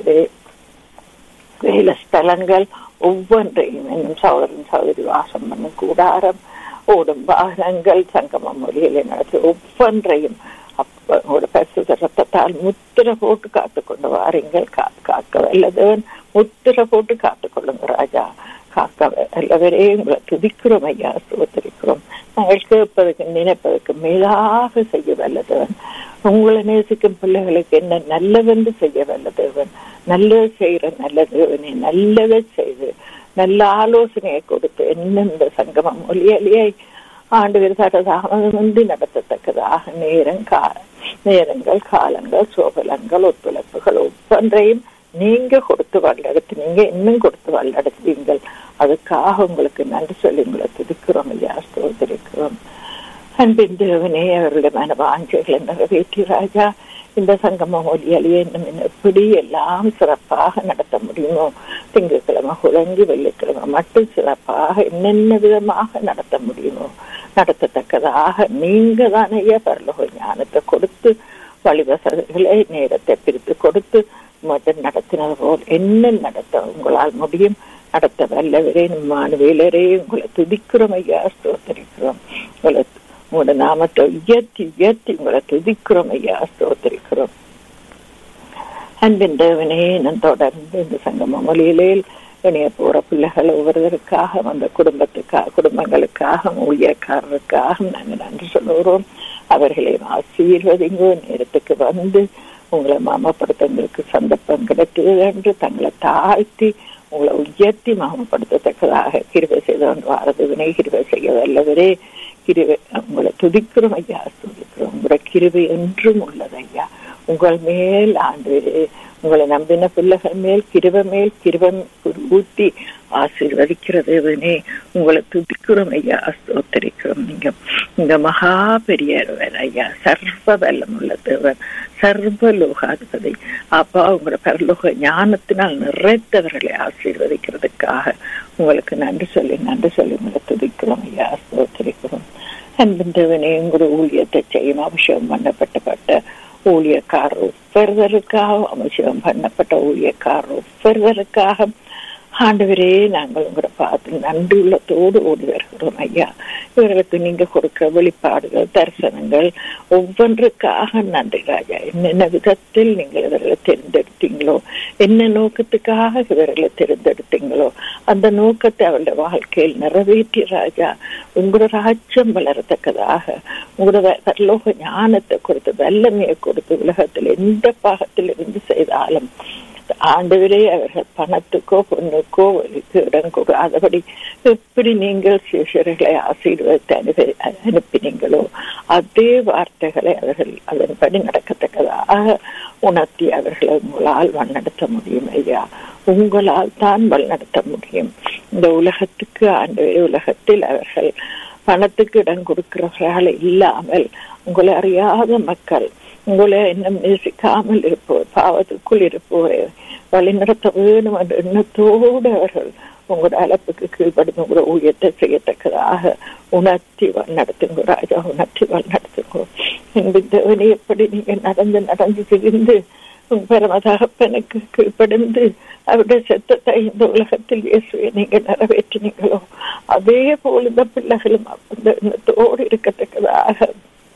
வேலை ஸ்தலங்கள் ஒவ்வொன்றையும் இன்னும் சகோதரன் சகோதரி வாசம் பண்ணும் கூடாரம் ஓடும் வாகனங்கள் சங்கம மொழிகளை நடத்தி ஒவ்வொன்றையும் உங்களோட பரிசுத்த ரத்தத்தால் முத்திர போட்டு காத்து கொண்டு வாருங்கள் காக்க வல்லதவன் முத்திர போட்டு காத்து கொள்ளுங்க ராஜா காக்க வல்லவரே உங்களை துதிக்கிறோம் ஐயா சுவத்திருக்கிறோம் நாங்கள் கேட்பதற்கு நினைப்பதற்கு மேலாக செய்ய வல்லதவன் உங்களை நேசிக்கும் பிள்ளைகளுக்கு என்ன நல்லவென்று செய்ய வல்லதேவன் நல்லது செய்யற நல்ல தேவனை நல்லதை செய்து நல்ல ஆலோசனையை கொடுத்து என்ன இந்த சங்கமம் ஒலியலியை ஆண்டு தாமதமின்றி நடத்தத்தக்கதாக நேரம் கால நேரங்கள் காலங்கள் சோபலங்கள் ஒத்துழைப்புகள் ஒவ்வொன்றையும் நீங்க கொடுத்து வல்லெடுத்து நீங்க இன்னும் கொடுத்து வல்லெடுத்தீங்கள் அதுக்காக உங்களுக்கு நன்றி சொல்லி உங்களை துதிக்கிறோம் ஐயா ஸ்தோத்திரிக்கிறோம் அன்பின் தேவனே அவருடைய மனவாஞ்சைகளை நிறைவேற்றி ராஜா இந்த சங்கம ஒலியலியை இன்னும் எப்படி எல்லாம் சிறப்பாக நடத்த முடியுமோ திங்கட்கிழமை குழங்கி வெள்ளிக்கிழமை மட்டும் சிறப்பாக என்னென்ன விதமாக நடத்த முடியுமோ நடத்தத்தக்கதாக நீங்க தானே பரலோக ஞானத்தை கொடுத்து வழிவசதிகளை நேரத்தை பிரித்து கொடுத்து மட்டும் நடத்தினது போல் என்ன நடத்த உங்களால் முடியும் நடத்த வல்லவரே மாணவியலரே உங்களை துதிக்கிறோம் ஐயா ஸ்தோத்தரிக்கிறோம் உங்களை உங்களோட நாமத்தை உயர்த்தி உயர்த்தி உங்களை துதிக்கிறோம் ஐயா ஸ்தோத்தரிக்கிறோம் அன்பின் தேவனே நான் தொடர்ந்து இந்த சங்கம மொழியிலே இணைய போற பிள்ளைகள் ஒவ்வொருவருக்காக அந்த குடும்பத்துக்காக குடும்பங்களுக்காக ஊழியக்காரருக்காக நாங்கள் நன்றி சொல்லுகிறோம் அவர்களையும் ஆசீர்வதிங்கோ நேரத்துக்கு வந்து உங்களை மாமப்படுத்தங்களுக்கு சந்தர்ப்பம் கிடைத்தது என்று தங்களை தாழ்த்தி உங்களை உயர்த்தி மாமப்படுத்தத்தக்கதாக கிருவை செய்தவன் வாரது வினை கிருவை செய்ய வல்லவரே கிருவை உங்களை துதிக்கிறோம் ஐயா துதிக்கிறோம் உங்களோட கிருவை என்றும் உள்ளது ஐயா உங்கள் மேல் ஆண்டு உங்களை நம்பின பிள்ளைகள் மேல் கிருவ மேல் கிருவம் ஊட்டி ஆசீர்வதிக்கிறதேவனே உங்களை துதிக்கிறோம் ஐயா ஸ்தோத்தரிக்கிறோம் நீங்க இந்த மகா பெரியவர் ஐயா சர்வ பலம் உள்ள தேவன் சர்வ லோகாதிபதி அப்பா உங்களோட பரலோக ஞானத்தினால் நிறைத்தவர்களை ஆசீர்வதிக்கிறதுக்காக உங்களுக்கு நன்றி சொல்லி நன்றி சொல்லி உங்களை துதிக்கிறோம் ஐயா ஸ்தோத்தரிக்கிறோம் அன்பின் தேவனே உங்களோட ஊழியத்தை செய்யும் அபிஷேகம் பண்ணப்பட்டப்பட்ட ஊழியக்காரர் ஒவ்வொருவருக்காக அபிஷேகம் பண்ணப்பட்ட ஊழியக்காரர் ஒவ்வொருவருக்காக ஆண்டவரே நாங்கள் உங்களை பார்த்து நன்றி உள்ளத்தோடு ஓடி வருகிறோம் ஐயா இவர்களுக்கு நீங்க கொடுக்கிற வெளிப்பாடுகள் தரிசனங்கள் ஒவ்வொன்றுக்காக நன்றி ராஜா என்னென்ன விதத்தில் நீங்கள் இவர்களை தேர்ந்தெடுத்தீங்களோ என்ன நோக்கத்துக்காக இவர்களை தேர்ந்தெடுத்தீங்களோ அந்த நோக்கத்தை அவருடைய வாழ்க்கையில் நிறைவேற்றி ராஜா உங்களோட ராஜ்யம் வளரத்தக்கதாக உங்களோட பரலோக ஞானத்தை கொடுத்து வல்லமையை கொடுத்து உலகத்தில் எந்த பாகத்தில் இருந்து செய்தாலும் ஆண்டவரே அவர்கள் பணத்துக்கோ பொண்ணுக்கோ இடம் கொடுக்காதபடி எப்படி நீங்கள் சிஷர்களை ஆசீர்வதித்து அனுப்பி அனுப்பினீங்களோ அதே வார்த்தைகளை அவர்கள் அதன்படி நடக்கத்தக்கதாக உணர்த்தி அவர்களை உங்களால் வழிநடத்த முடியும் ஐயா உங்களால் தான் வழிநடத்த முடியும் இந்த உலகத்துக்கு ஆண்டவரே உலகத்தில் அவர்கள் பணத்துக்கு இடம் கொடுக்கிறவர்களால் இல்லாமல் உங்களை அறியாத மக்கள் உங்களை இன்னும் நேசிக்காமல் இருப்போர் பாவத்துக்குள் இருப்போர் வழிநடத்த வேணும் என்ற எண்ணத்தோடு அவர்கள் உங்களோட அழைப்புக்கு கீழ்படுத்த உங்களோட ஊழியத்தை செய்யத்தக்கதாக உணர்த்தி நடத்துங்க ராஜா உணர்த்தி நடத்துங்க என்பதை எப்படி நீங்க நடந்து நடந்து திரிந்து பரமதகப்பனுக்கு கீழ்ப்படிந்து அவருடைய சத்தத்தை இந்த உலகத்தில் இயேசுவை நீங்க நிறைவேற்றினீங்களோ அதே போல இந்த பிள்ளைகளும் அந்த எண்ணத்தோடு இருக்கத்தக்கதாக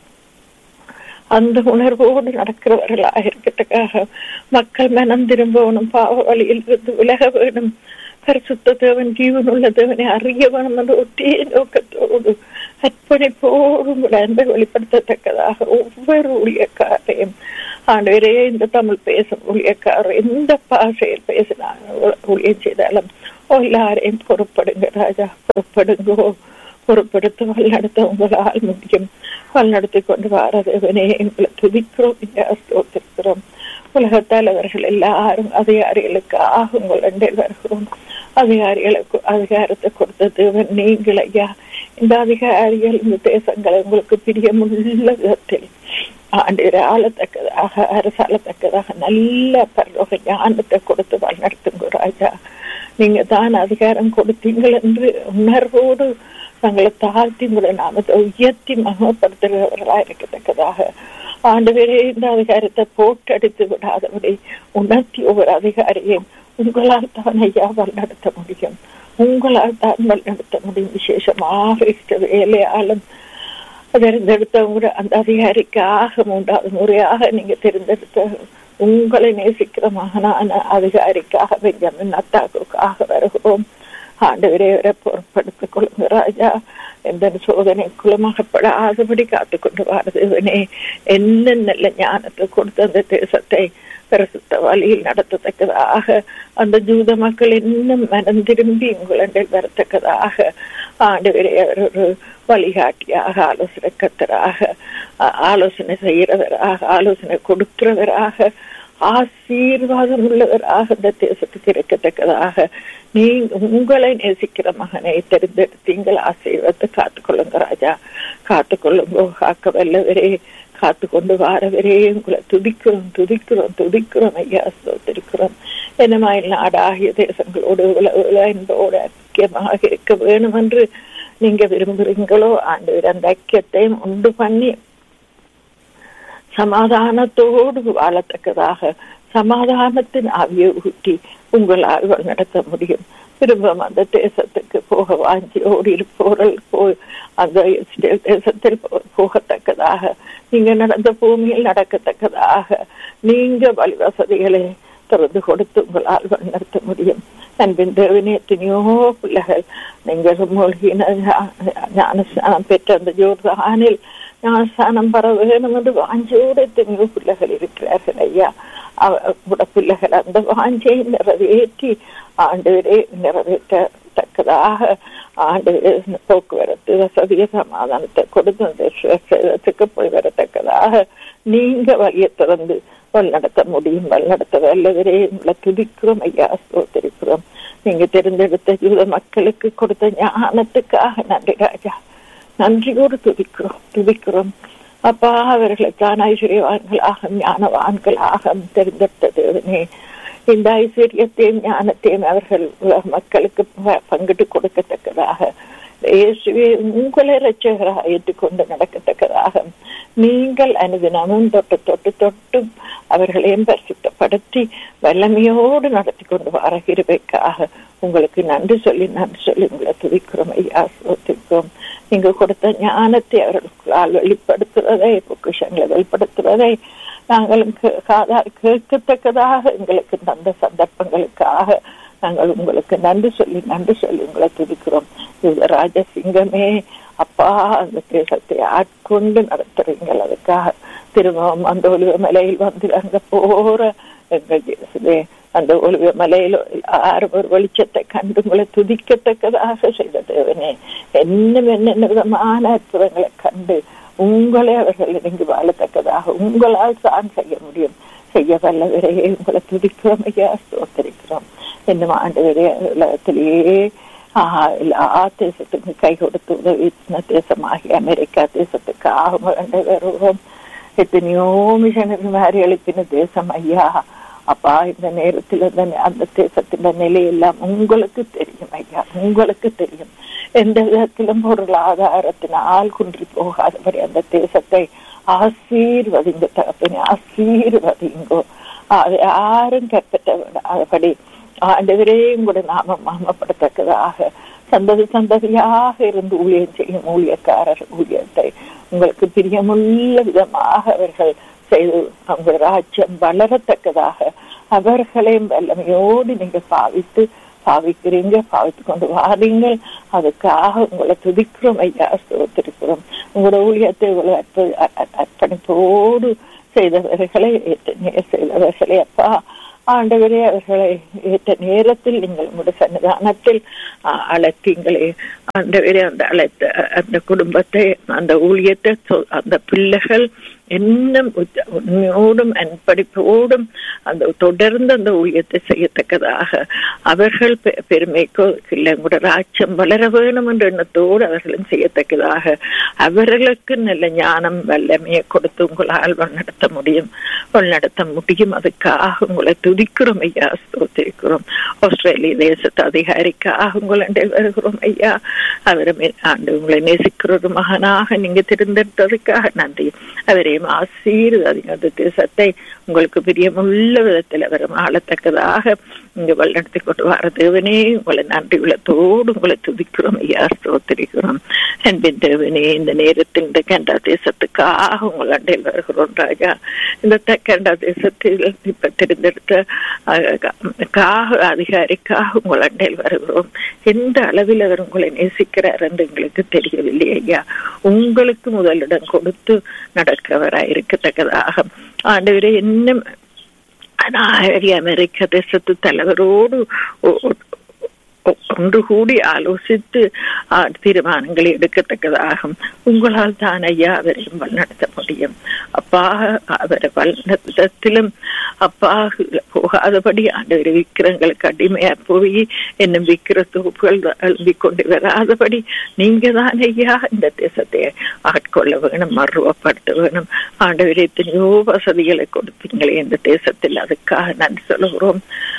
அந்த உணர்வோடு நடக்கிறவர்களாக இருக்கத்தக்காக மக்கள் மனம் திரும்பணும் பாவ வழியில் இருந்து விலக வேணும் பரிசுத்த தேவன் ஜீவனுள்ள தேவனை அறிய வேணும் என்ற ஒற்றே நோக்கத்தோடு அர்ப்பணிப்போடு உங்கள் அன்பை வெளிப்படுத்தத்தக்கதாக ஒவ்வொரு ஊழியக்காரையும் ஆண்டவரே இந்த தமிழ் பேசும் ஊழியக்காரர் எந்த பாஷையில் பேசினாங்க ஊழியம் செய்தாலும் எல்லாரையும் பொறுப்படுங்க ராஜா பொறுப்படுங்கோ பொறுப்படுத்த வழிநடத்த உங்களால் முடியும் வழிநடத்தி கொண்டு வாரதேவனே எங்களை துதிக்கிறோம் ஸ்தோத்திருக்கிறோம் உலகத்தால் அவர்கள் எல்லாரும் அதிகாரிகளுக்காக உங்கள் அண்டில் வருகிறோம் அதிகாரிகளுக்கு அதிகாரத்தை கொடுத்த தேவன் நீங்கள் ஐயா இந்த அதிகாரிகள் இந்த தேசங்களை உங்களுக்கு பிரியமுள்ள விதத்தில் ஆண்டு ஆளத்தக்கதாக அரசாளத்தக்கதாக நல்ல பரலோக ஞானத்தை கொடுத்து வழிநடத்துங்க ராஜா நீங்க தான் அதிகாரம் கொடுத்தீங்கள் என்று உணர்வோடு தங்களை தாழ்த்தி உங்களுடைய நாமத்தை உயர்த்தி மகப்படுத்துகிறவர்களா இருக்கத்தக்கதாக ஆண்டவரே இந்த அதிகாரத்தை போட்டடித்து விடாதபடி உணர்த்தி ஒவ்வொரு அதிகாரியும் உங்களால் தான் ஐயா வழிநடத்த முடியும் உங்களால் தான் வழிநடத்த முடியும் விசேஷமாக இஷ்ட வேலையாலும் தெரிந்தெடுத்த அந்த அதிகாரிக்காக மூன்றாவது முறையாக நீங்க தெரிந்தெடுத்த உங்களை நேசிக்கிற மகனான அதிகாரிக்காக பெஞ்சமின் அத்தாக்குக்காக வருகிறோம் ஆண்டவரே வரை பொருட்படுத்திக் கொள்ளுங்க ராஜா எந்த சோதனைக்குள்ளும் அகப்படாதபடி காத்துக்கொண்டு வாரதுவனே என்ன நல்ல ஞானத்தை கொடுத்து அந்த தேசத்தை பிரசுத்த வழியில் நடத்தத்தக்கதாக அந்த ஜூத மக்கள் இன்னும் மனம் திரும்பி உங்களிடம் வரத்தக்கதாக ஆண்டவரே அவர் ஒரு வழிகாட்டியாக ஆலோசனை கத்தராக ஆலோசனை செய்கிறவராக ஆலோசனை கொடுக்கிறவராக ஆசீர்வாதம் உள்ளவராக இந்த தேசத்துக்கு இருக்கத்தக்கதாக நீ உங்களை நேசிக்கிற மகனை தெரிந்தெடுத்தீங்கள் ஆசீர்வாதத்தை காத்துக்கொள்ளுங்க ராஜா காத்துக்கொள்ளுங்க காக்க வல்லவரே காத்து கொண்டு வாரவரே உங்களை துதிக்கிறோம் துதிக்கிறோம் துதிக்கிறோம் ஐயா சோத்திருக்கிறோம் என்னமாய் நாடாகிய தேசங்களோடு என்போடு ஐக்கியமாக இருக்க வேணும் என்று நீங்க விரும்புறீங்களோ ஆண்டு அந்த ஐக்கியத்தையும் உண்டு பண்ணி சமாதானத்தோடு வாழத்தக்கதாக சமாதானத்தின் ஆவியை ஊட்டி உங்களால் நடத்த முடியும் திரும்ப அந்த தேசத்துக்கு போக வாஞ்சியோடு இருப்போர்கள் போய் அந்த தேசத்தில் போகத்தக்கதாக நீங்க நடந்த பூமியில் நடக்கத்தக்கதாக நீங்க வழி வசதிகளை திறந்து கொடுத்து உங்களால் நடத்த முடியும் அன்பின் தேவனே எத்தனையோ பிள்ளைகள் நீங்கள் மூழ்கின ஞானஸ்தானம் பெற்ற அந்த ஜோர்தானில் ஞானஸ்தானம் பெற வேணும் என்று வாஞ்சோடு எத்தனையோ பிள்ளைகள் இருக்கிறார்கள் ஐயா கூட பிள்ளைகள் அந்த வாஞ்சை நிறைவேற்றி ஆண்டு நிறைவேற்றத்தக்கதாக ஆண்டு போக்குவரத்து வசதிய சமாதானத்தை கொடுத்து போய் வரத்தக்கதாக நீங்க வழியை திறந்து வழிநடத்த முடியும் வழிநடத்த வல்லவரே உங்களை துதிக்கிறோம் ஐயா சோதரிக்கிறோம் நீங்க தேர்ந்தெடுத்த யூத மக்களுக்கு கொடுத்த ஞானத்துக்காக நன்றி ராஜா நன்றியோடு துதிக்கிறோம் துதிக்கிறோம் அப்பா அவர்களை தான் ஐஸ்வர்யவான்களாக ஞானவான்களாக தெரிந்தெடுத்த தேவனே இந்த ஐஸ்வர்யத்தையும் ஞானத்தையும் அவர்கள் மக்களுக்கு பங்கிட்டு கொடுக்கத்தக்கதாக இயேசுவே உங்களை ரட்சகராக ஏற்றுக்கொண்டு நடக்கத்தக்கதாக நீங்கள் அனுதினமும் தொட்டு தொட்டு தொட்டு அவர்களையும் பரிசுத்தப்படுத்தி வல்லமையோடு நடத்தி கொண்டு வர இருவைக்காக உங்களுக்கு நன்றி சொல்லி நன்றி சொல்லி உங்களை துதிக்கிறோம் ஐயா சோத்திக்கிறோம் நீங்க கொடுத்த ஞானத்தை அவர்களுக்கு வெளிப்படுத்துவதை பொக்கிஷங்களை வெளிப்படுத்துவதை நாங்களும் காதால் கேட்கத்தக்கதாக எங்களுக்கு தந்த சந்தர்ப்பங்களுக்காக நாங்கள் உங்களுக்கு நன்றி சொல்லி நன்றி சொல்லி உங்களை துதிக்கிறோம் இது ராஜசிங்கமே அப்பா அந்த தேசத்தை ஆட்கொண்டு நடத்துறீங்கள் அதுக்காக திரும்பவும் அந்த ஒளிவ மலையில் வந்து அங்க போற எங்கள் இயேசுவே அந்த ஒளிவ மலையில் ஆறும் ஒரு வெளிச்சத்தை கண்டு உங்களை துதிக்கத்தக்கதாக செய்த தேவனே என்னும் என்னென்ன விதமான அற்புதங்களை கண்டு உங்களை அவர்கள் நீங்க வாழத்தக்கதாக உங்களால் தான் செய்ய முடியும் செய்ய வல்லவரே உங்களை துதிக்கிறோம் ஐயா சோத்தரிக்கிறோம் என்னும் ஆண்டு வரை உலகத்திலேயே எல்லா தேசத்துக்கும் கை கொடுத்து உதவி தேசமாகி அமெரிக்கா தேசத்துக்கு ஆகும் வருவோம் எத்தனையோ மிஷனரி மாதிரி எழுப்பின தேசம் ஐயா அப்பா இந்த நேரத்தில் அந்த தேசத்தின் நிலையெல்லாம் உங்களுக்கு தெரியும் ஐயா உங்களுக்கு தெரியும் எந்த விதத்திலும் பொருளாதாரத்தினால் குன்றி போகாதபடி அந்த தேசத்தை ஆசீர்வதிங்க தகப்பனே ஆசீர்வதிங்கோ அதை யாரும் கற்பட்ட விடாதபடி ஆண்டவரே உங்களுடைய நாமம் மாமப்படத்தக்கதாக சந்ததி சந்ததியாக இருந்து ஊழியம் செய்யும் ஊழியக்காரர் ஊழியத்தை உங்களுக்கு பிரியமுள்ள விதமாக அவர்கள் செய்து அவங்க ராஜ்யம் வளரத்தக்கதாக அவர்களையும் வல்லமையோடு நீங்க பாவித்து பாவிக்கிறீங்க பாவித்து கொண்டு வாரீங்க அதுக்காக உங்களை துதிக்கிறோம் ஐயா ஸ்தோத்திருக்கிறோம் உங்களோட ஊழியத்தை இவ்வளவு அற்ப அ- அர்ப்பணிப்போடு செய்தவர்களை ஏற்ற செய்தவர்களை அப்பா ஆண்டவரே அவர்களை ஏற்ற நேரத்தில் நீங்கள் உங்களுடைய சன்னிதானத்தில் அ- அழைத்தீங்களே ஆண்டவரே அந்த அழைத்த அந்த குடும்பத்தை அந்த ஊழியத்தை சொ- அந்த பிள்ளைகள் இன்னும் உச்ச- உண்மையோடும் அன்படிப்போடும் அந்த தொடர்ந்து அந்த ஊழியத்தை செய்யத்தக்கதாக அவர்கள் பெ- பெருமைக்கோ இல்லை கூட ராஜ்யம் வளர வேணும் என்ற எண்ணத்தோடு அவர்களும் செய்யத்தக்கதாக அவர்களுக்கு நல்ல ஞானம் வல்லமையை கொடுத்து உங்களால் வழிநடத்த முடியும் வழிநடத்த முடியும் அதுக்காக உங்களை துதிக்கிறோம் ஐயா ஸ்தோத்திரிக்கிறோம் ஆஸ்திரேலிய தேசத்து அதிகாரிக்காக உங்களை வருகிறோம் ஐயா அவரை மே- ஆண்டு உங்களை நேசிக்கிற ஒரு மகனாக நீங்க திருந்தெடுத்ததுக்காக நன்றி அவரையும் ஆசீர்வதிங்க அந்த தேசத்தை உங்களுக்கு பிரியமுள்ள விதத்தில் அவரும் ஆளத்தக்கதாக இங்க வழிநடத்தி கொண்டு வர தேவனே உங்களை நன்றி உள்ளத்தோடு உங்களை துதிக்கிறோம் ஐயா ஸ்தோத்திரிக்கிறோம் அன்பின் தேவனே இந்த நேரத்தில் இந்த கண்டா தேசத்துக்காக உங்கள் அண்டையில் வருகிறோம் ராஜா இந்த த- கண்டா தேசத்தில் இப்ப தேர்ந்தெடுத்த அஹ், க- காக அதிகாரிக்காக உங்கள் அண்டையில் வருகிறோம் எந்த அளவில் அவர் உங்களை நேசிக்கிறார் என்று எங்களுக்கு தெரியவில்லை ஐயா உங்களுக்கு முதலிடம் கொடுத்து நடக்கிறவராய் இருக்கத்தக்கதாக ஆண்டவரே இன்னும் அநாகரி அமெரிக்க தேசத்து தலைவரோடு ஒ- ஒ- ஒ- ஒன்று கூடி ஆலோசித்து ஆ, தீர்மானங்களை எடுக்கத்தக்கதாகும் உங்களால் தான் ஐயா அவரையும் வழிநடத்த முடியும் அப்பா அவரை வழிநடத்திலும் அப்பா போகாதபடி ஆண்டவர் விக்கிரங்களுக்கு அடிமையா போய் என்னும் விக்கிர தொகுப்புகள் எழும்பி கொண்டு வராதபடி நீங்க தான் ஐயா இந்த தேசத்தை ஆட்கொள்ள வேணும் மறுவப்படுத்த வேணும் ஆண்டவர் எத்தனையோ வசதிகளை கொடுத்தீங்களே இந்த தேசத்தில் அதுக்காக நன்றி சொல்லுகிறோம்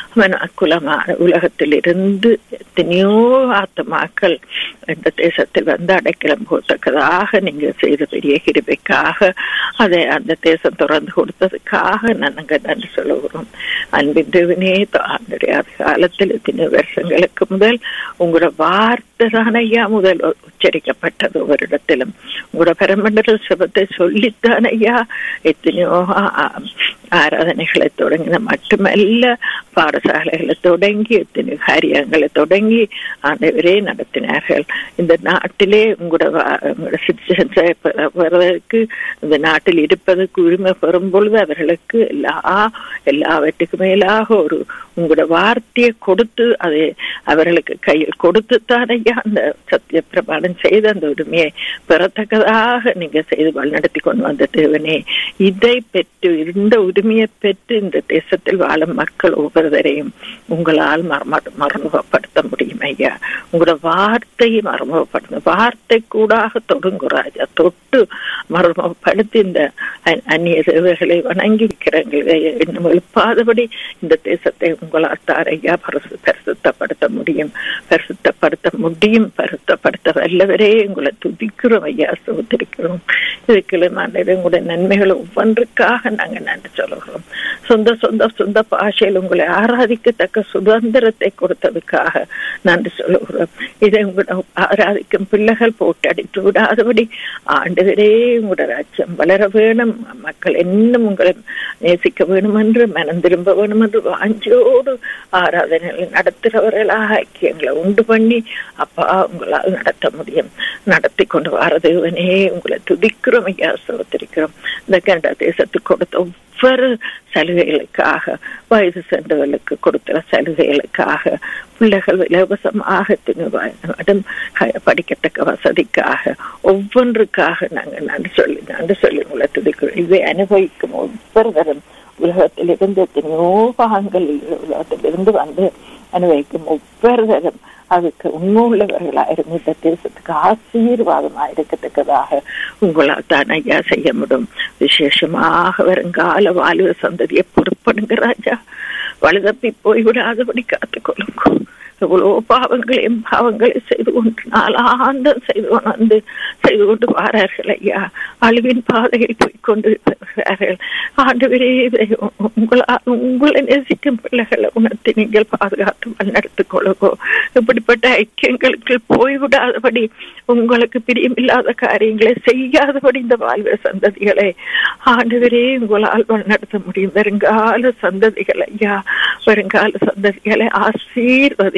குலமான உலகத்தில் இருந்து எத்தனையோ ஆத்மாக்கள் இந்த தேசத்தில் வந்து அடைக்கலம் போட்டக்கதாக நீங்க செய்த பெரிய கிருபைக்காக அதை அந்த தேசம் திறந்து கொடுத்ததுக்காக நாங்க நன்றி சொல்லுகிறோம் அன்பின் தேவனே ஆண்டுடைய காலத்தில் எத்தனை வருஷங்களுக்கு முதல் உங்களோட வார்த்தை தான் ஐயா முதல் உச்சரிக்கப்பட்டது ஒவ்வொருடத்திலும் உங்களோட பரமண்டல சிவத்தை சொல்லித்தான் ஐயா எத்தனையோ ஆ- ஆராதனைகளை தொடங்கின மட்டுமல்ல பாடசாலைகளை தொடங்கி எத்தனை காரியங்களை தொடங்கி ஆண்டவரே நடத்தினார்கள் இந்த நாட்டிலே உங்களோட வா- உங்களோட சிட்டிசன்ஸை பெறுவதற்கு இந்த நாட்டில் இருப்பதற்கு உரிமை பெறும் பொழுது அவர்களுக்கு எல்லா எல்லாவற்றுக்கு மேலாக ஒரு உங்களோட வார்த்தையை கொடுத்து அதை அவர்களுக்கு கையில் கொடுத்து தானையா அந்த சத்திய பிரமாணம் செய்து அந்த உரிமையை பெறத்தக்கதாக நீங்க செய்து வழிநடத்தி கொண்டு வந்த தேவனே இதை பெற்று இந்த உரிமையை பெற்று இந்த தேசத்தில் வாழும் மக்கள் ஒவ்வொருவரையும் உங்களால் மர்ம மர்மப்படுத்த முடியும் ஐயா உங்களோட வார்த்தையை மர்மப்படுத்த வார்த்தை கூடாக தொடுங்க ராஜா தொட்டு மர்மப்படுத்தி இந்த அ- அந்நிய தேவைகளை வணங்கி வைக்கிறவங்களை இன்னும் எழுப்பாதபடி இந்த தேசத்தை உங்களால் தாரையா பரிசு பரிசுத்தப்படுத்த முடியும் பரிசுத்தப்படுத்த முடியும் பரிசுத்தப்படுத்த வல்லவரே உங்களை துதிக்கிறோம் ஐயா சோதரிக்கிறோம் இதுக்கு மாண்டது உங்களுடைய நன்மைகள் ஒவ்வொன்றுக்காக நாங்க நன்றி சொல்லுகிறோம் சொந்த சொந்த சொந்த பாஷையில் உங்களை ஆராதிக்கத்தக்க சுதந்திரத்தை கொடுத்ததுக்காக நன்றி சொல்லுகிறோம் இதை உங்களோட ஆராதிக்கும் பிள்ளைகள் போட்டு அடித்து விடாதபடி ஆண்டவரே உங்களோட ராஜ்யம் வளர வேணும் மக்கள் இன்னும் உங்களை நேசிக்க வேணும் என்று மனம் திரும்ப வேணும் என்று வாஞ்சோடு ஆராதனைகளை நடத்துகிறவர்களாக ஐக்கியங்களை உண்டு பண்ணி அப்பா உங்களால் நடத்த முடியும் நடத்தி கொண்டு வர தேவனே உங்களை துதிக்கிறோம் ஐயா சோத்திருக்கிறோம் இந்த கனடா தேசத்துக்கு கொடுத்த ஒவ்வொரு சலுகைகளுக்காக வயது சென்றவர்களுக்கு கொடுக்கிற சலுகைகளுக்காக பிள்ளைகள் இலவசமாக தினம் படிக்கத்தக்க வசதிக்காக ஒவ்வொன்றுக்காக நாங்கள் நன்றி சொல்லி நன்றி சொல்லி உங்களை துதிக்கிறோம் இதை அனுபவிக்கும் ஒவ்வொருவரும் உலகத்திலிருந்து எத்தனையோ பாகங்கள் உலகத்திலிருந்து வந்து அனுபவிக்கும் ஒவ்வொருவரும் அதுக்கு உண்மையுள்ளவர்களா இருந்து இந்த தேசத்துக்கு ஆசீர்வாதமா இருக்கத்தக்கதாக உங்களால் தான் ஐயா செய்ய முடியும் விசேஷமாக வருங்கால வாலிப சந்ததியை பொறுப்படுங்க ராஜா வலுதப்பி போய்விடாதபடி காத்துக்கொள்ளுங்க எவ்வளோ பாவங்களையும் பாவங்களை செய்து கொண்டு நாளாந்தம் செய்து கொண்டு செய்து கொண்டு வாரார்கள் ஐயா அழிவின் பாதையில் போய்கொண்டு வருகிறார்கள் ஆண்டு உங்களால் உங்களை நேசிக்கும் பிள்ளைகளை உணர்த்தி நீங்கள் பாதுகாத்து வழிநடத்திக் கொள்ளுங்கோ இப்படிப்பட்ட ஐக்கியங்களுக்கு போய்விடாதபடி உங்களுக்கு பிரியமில்லாத காரியங்களை செய்யாதபடி இந்த வாழ்வு சந்ததிகளை ஆண்டுவரே உங்களால் வழிநடத்த முடியும் வருங்கால சந்ததிகள் ஐயா வருங்கால சந்ததிகளை ஆசீர்வதிங்க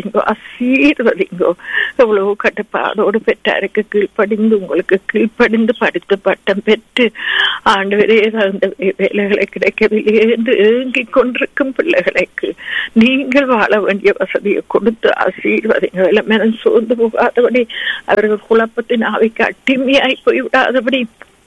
ஆசீர்வதிங்கோ ஆசீர்வதிங்கோ எவ்வளவு கட்டுப்பாடோடு பெற்றாருக்கு கீழ்ப்படிந்து உங்களுக்கு கீழ்ப்படிந்து படித்து பட்டம் பெற்று ஆண்டவரே அந்த வேலைகளை கிடைக்கவில்லை என்று ஏங்கிக் கொண்டிருக்கும் பிள்ளைகளுக்கு நீங்கள் வாழ வேண்டிய வசதியை கொடுத்து ஆசீர்வதிங்க இளமனம் சோர்ந்து போகாதபடி அவர்கள் குழப்பத்தின் ஆவிக்கு அட்டிமையாய் போய்விடாதபடி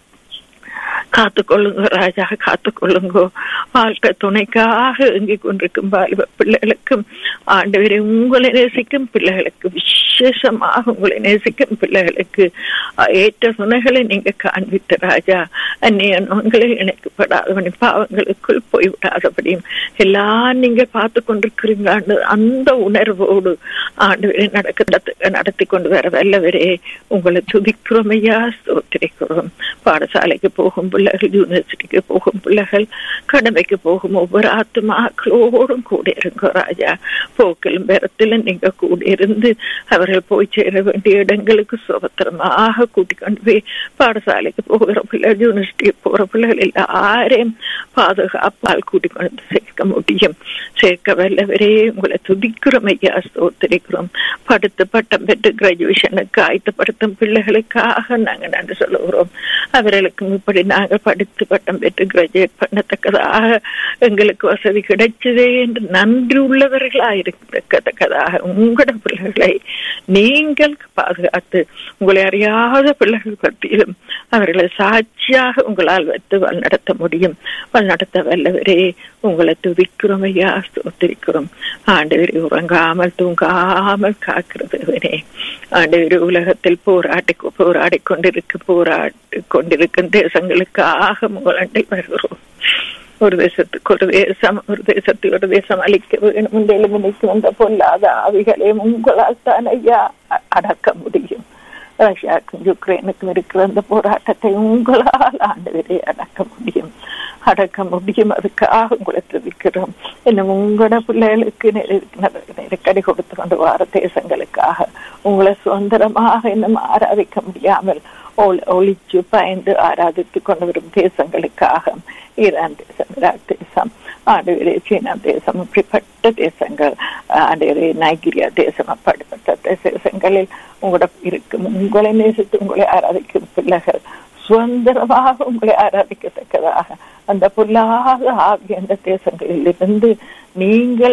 காத்துக்கொள்ளுங்க ராஜா காத்துக்கொள்ளுங்கோ வாழ்க்கை துணைக்காக எங்கிக் கொண்டிருக்கும் வாலிப பிள்ளைகளுக்கும் ஆண்டவரை உங்களை நேசிக்கும் பிள்ளைகளுக்கு விசேஷமாக உங்களை நேசிக்கும் பிள்ளைகளுக்கு ஏற்ற துணைகளை நீங்க காண்பித்த ராஜா அந்நிய நோன்களை இணைக்கப்படாதபடி பாவங்களுக்குள் போய்விடாதபடியும் எல்லாம் நீங்க பார்த்து கொண்டிருக்கிறீங்க அந்த உணர்வோடு ஆண்டவரை நடக்க நடத்தி கொண்டு வர வல்லவரே உங்களை துதிக்கிறோம் ஐயா ஸ்தோத்திரிக்கிறோம் பாடசாலைக்கு போகும் பிள்ளைகள் யூனிவர்சிட்டிக்கு போகும் பிள்ளைகள் கடமைக்கு போகும் ஒவ்வொரு ஆத்மாக்களோடும் கூட இருங்க ராஜா போக்கிலும் பெறத்திலும் நீங்க கூட இருந்து அவர்கள் போய் சேர வேண்டிய இடங்களுக்கு சுபத்திரமாக கூட்டிக் கொண்டு போய் பாடசாலைக்கு போகிற பிள்ளைகள் யூனிவர்சிட்டிக்கு போற பிள்ளைகள் எல்லாரையும் பாதுகாப்பால் கூட்டிக் கொண்டு சேர்க்க முடியும் சேர்க்க வல்லவரே உங்களை துதிக்கிறோம் ஐயா ஸ்தோத்திரிக்கிறோம் படுத்து பட்டம் பெற்று கிராஜுவேஷனுக்கு ஆயத்தப்படுத்தும் பிள்ளைகளுக்காக நாங்க நன்றி சொல்லுகிறோம் அவர்களுக்கும் இப்படி நாங்கள் படித்து பட்டம் பெற்று கிராஜுவேட் பண்ணத்தக்கதாக எங்களுக்கு வசதி கிடைச்சதே என்று நன்றி உள்ளவர்களா இருக்கத்தக்கதாக உங்களோட பிள்ளைகளை நீங்கள் பாதுகாத்து உங்களை அறியாத பிள்ளைகள் பற்றியிலும் அவர்களை சாட்சியாக உங்களால் வைத்து வழிநடத்த முடியும் வழிநடத்த வல்லவரே உங்களை துதிக்கிறோம் ஐயா ஸ்தோத்திரிக்கிறோம் ஆண்டவரை உறங்காமல் தூங்காமல் காக்கிறதுவரே ஆண்டவர் உலகத்தில் போராடி போராடி கொண்டிருக்க போராடி கொண்டிருக்கும் தேசங்களுக்காக முகலண்டை வருகிறோம் ஒரு தேசத்துக்கு ஒரு தேசம் ஒரு தேசத்தை ஒரு தேசம் அழிக்க வேணும் என்று எழுமணிக்கு வந்த பொல்லாத ஆவிகளையும் உங்களால் தான் ஐயா அடக்க முடியும் ரஷ்யாவுக்கும் யுக்ரைனுக்கும் இருக்கிற அந்த போராட்டத்தை உங்களால் ஆண்டவரே அடக்க முடியும் அடக்க முடியும் அதுக்காக உங்களை துதிக்கிறோம் இன்னும் உங்களோட பிள்ளைகளுக்கு நெருக்கடி கொடுத்து கொண்டு வர தேசங்களுக்காக உங்களை சுதந்திரமாக இன்னும் ஆராதிக்க முடியாமல் ஒளிச்சு பயந்து ஆராதித்து கொண்டு வரும் தேசங்களுக்காக ஈரான் தேசம் ஈராக் தேசம் ஆண்டவரே சீனா தேசம் இப்படிப்பட்ட தேசங்கள் ஆண்டவரே நைகீரியா தேசம் அப்படிப்பட்ட தேசங்களில் உங்களோட இருக்கும் உங்களை நேசித்து உங்களை ஆராதிக்கும் பிள்ளைகள் சுதந்திரமாக உங்களை ஆராதிக்கத்தக்கதாக அந்த பொல்லாத ஆகிய அந்த தேசங்களில் இருந்து நீங்கள்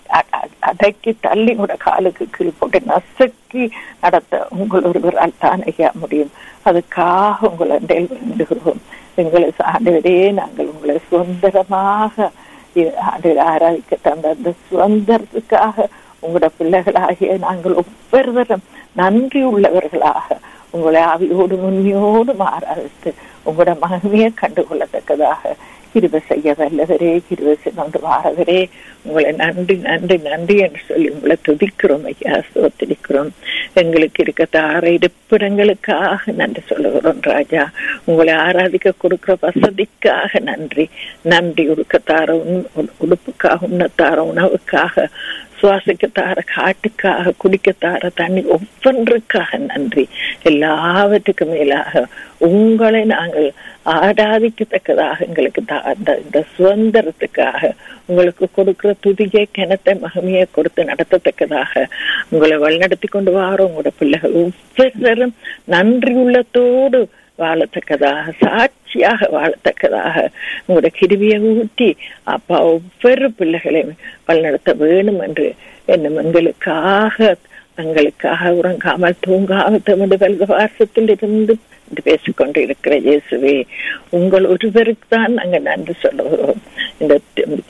அடக்கி தள்ளி கூட காலுக்கு கீழ் போட்டு நசுக்கி நடத்த உங்கள் ஒருவரால் தான் ஐயா முடியும் அதுக்காக உங்களை வேண்டுகிறோம் எங்களை ஆண்டவரே நாங்கள் உங்களை சுதந்திரமாக ஆராதிக்க தந்த அந்த சுதந்திரத்துக்காக உங்களோட பிள்ளைகளாகிய நாங்கள் ஒவ்வொருவரும் நன்றி உள்ளவர்களாக உங்களை ஆவியோடு உண்மையோடு ஆராதித்து உங்களோட மகிமையை கண்டுகொள்ளத்தக்கதாக கிருப செய்ய வல்லவரே கிருப கொண்டு வாரவரே உங்களை நன்றி நன்றி நன்றி என்று சொல்லி உங்களை துதிக்கிறோம் ஐயா சோத்திரிக்கிறோம் எங்களுக்கு இருக்க தார இருப்பிடங்களுக்காக நன்றி சொல்லுகிறோம் ராஜா உங்களை ஆராதிக்க கொடுக்கிற வசதிக்காக நன்றி நன்றி உடுக்கத்தார உடுப்புக்காக உண்ணத்தார உணவுக்காக சுவாசிக்கத்தார காட்டுக்காக குடிக்கத்தார தண்ணி ஒவ்வொன்றுக்காக நன்றி எல்லாவற்றுக்கும் மேலாக உங்களை நாங்கள் ஆராதிக்கத்தக்கதாக எங்களுக்கு அந்த இந்த சுதந்திரத்துக்காக உங்களுக்கு கொடுக்கிற துதியை கிணத்தை மகிமையை கொடுத்து நடத்தத்தக்கதாக உங்களை வழிநடத்தி கொண்டு வார உங்களோட பிள்ளைகள் ஒவ்வொருத்தரும் நன்றி உள்ளத்தோடு வாழத்தக்கதாக சாட்சியாக வாழத்தக்கதாக உங்களோட கிருவியை ஊட்டி அப்பா ஒவ்வொரு பிள்ளைகளையும் வழிநடத்த வேணும் என்று என்னும் எங்களுக்காக தங்களுக்காக உறங்காமல் தூங்காமல் தமது வல்க வாசத்தில் இருந்து பேசிக்கொண்டு இருக்கிற இயேசுவே உங்கள் ஒருவருக்கு தான் நாங்கள் நன்றி சொல்லுகிறோம் இந்த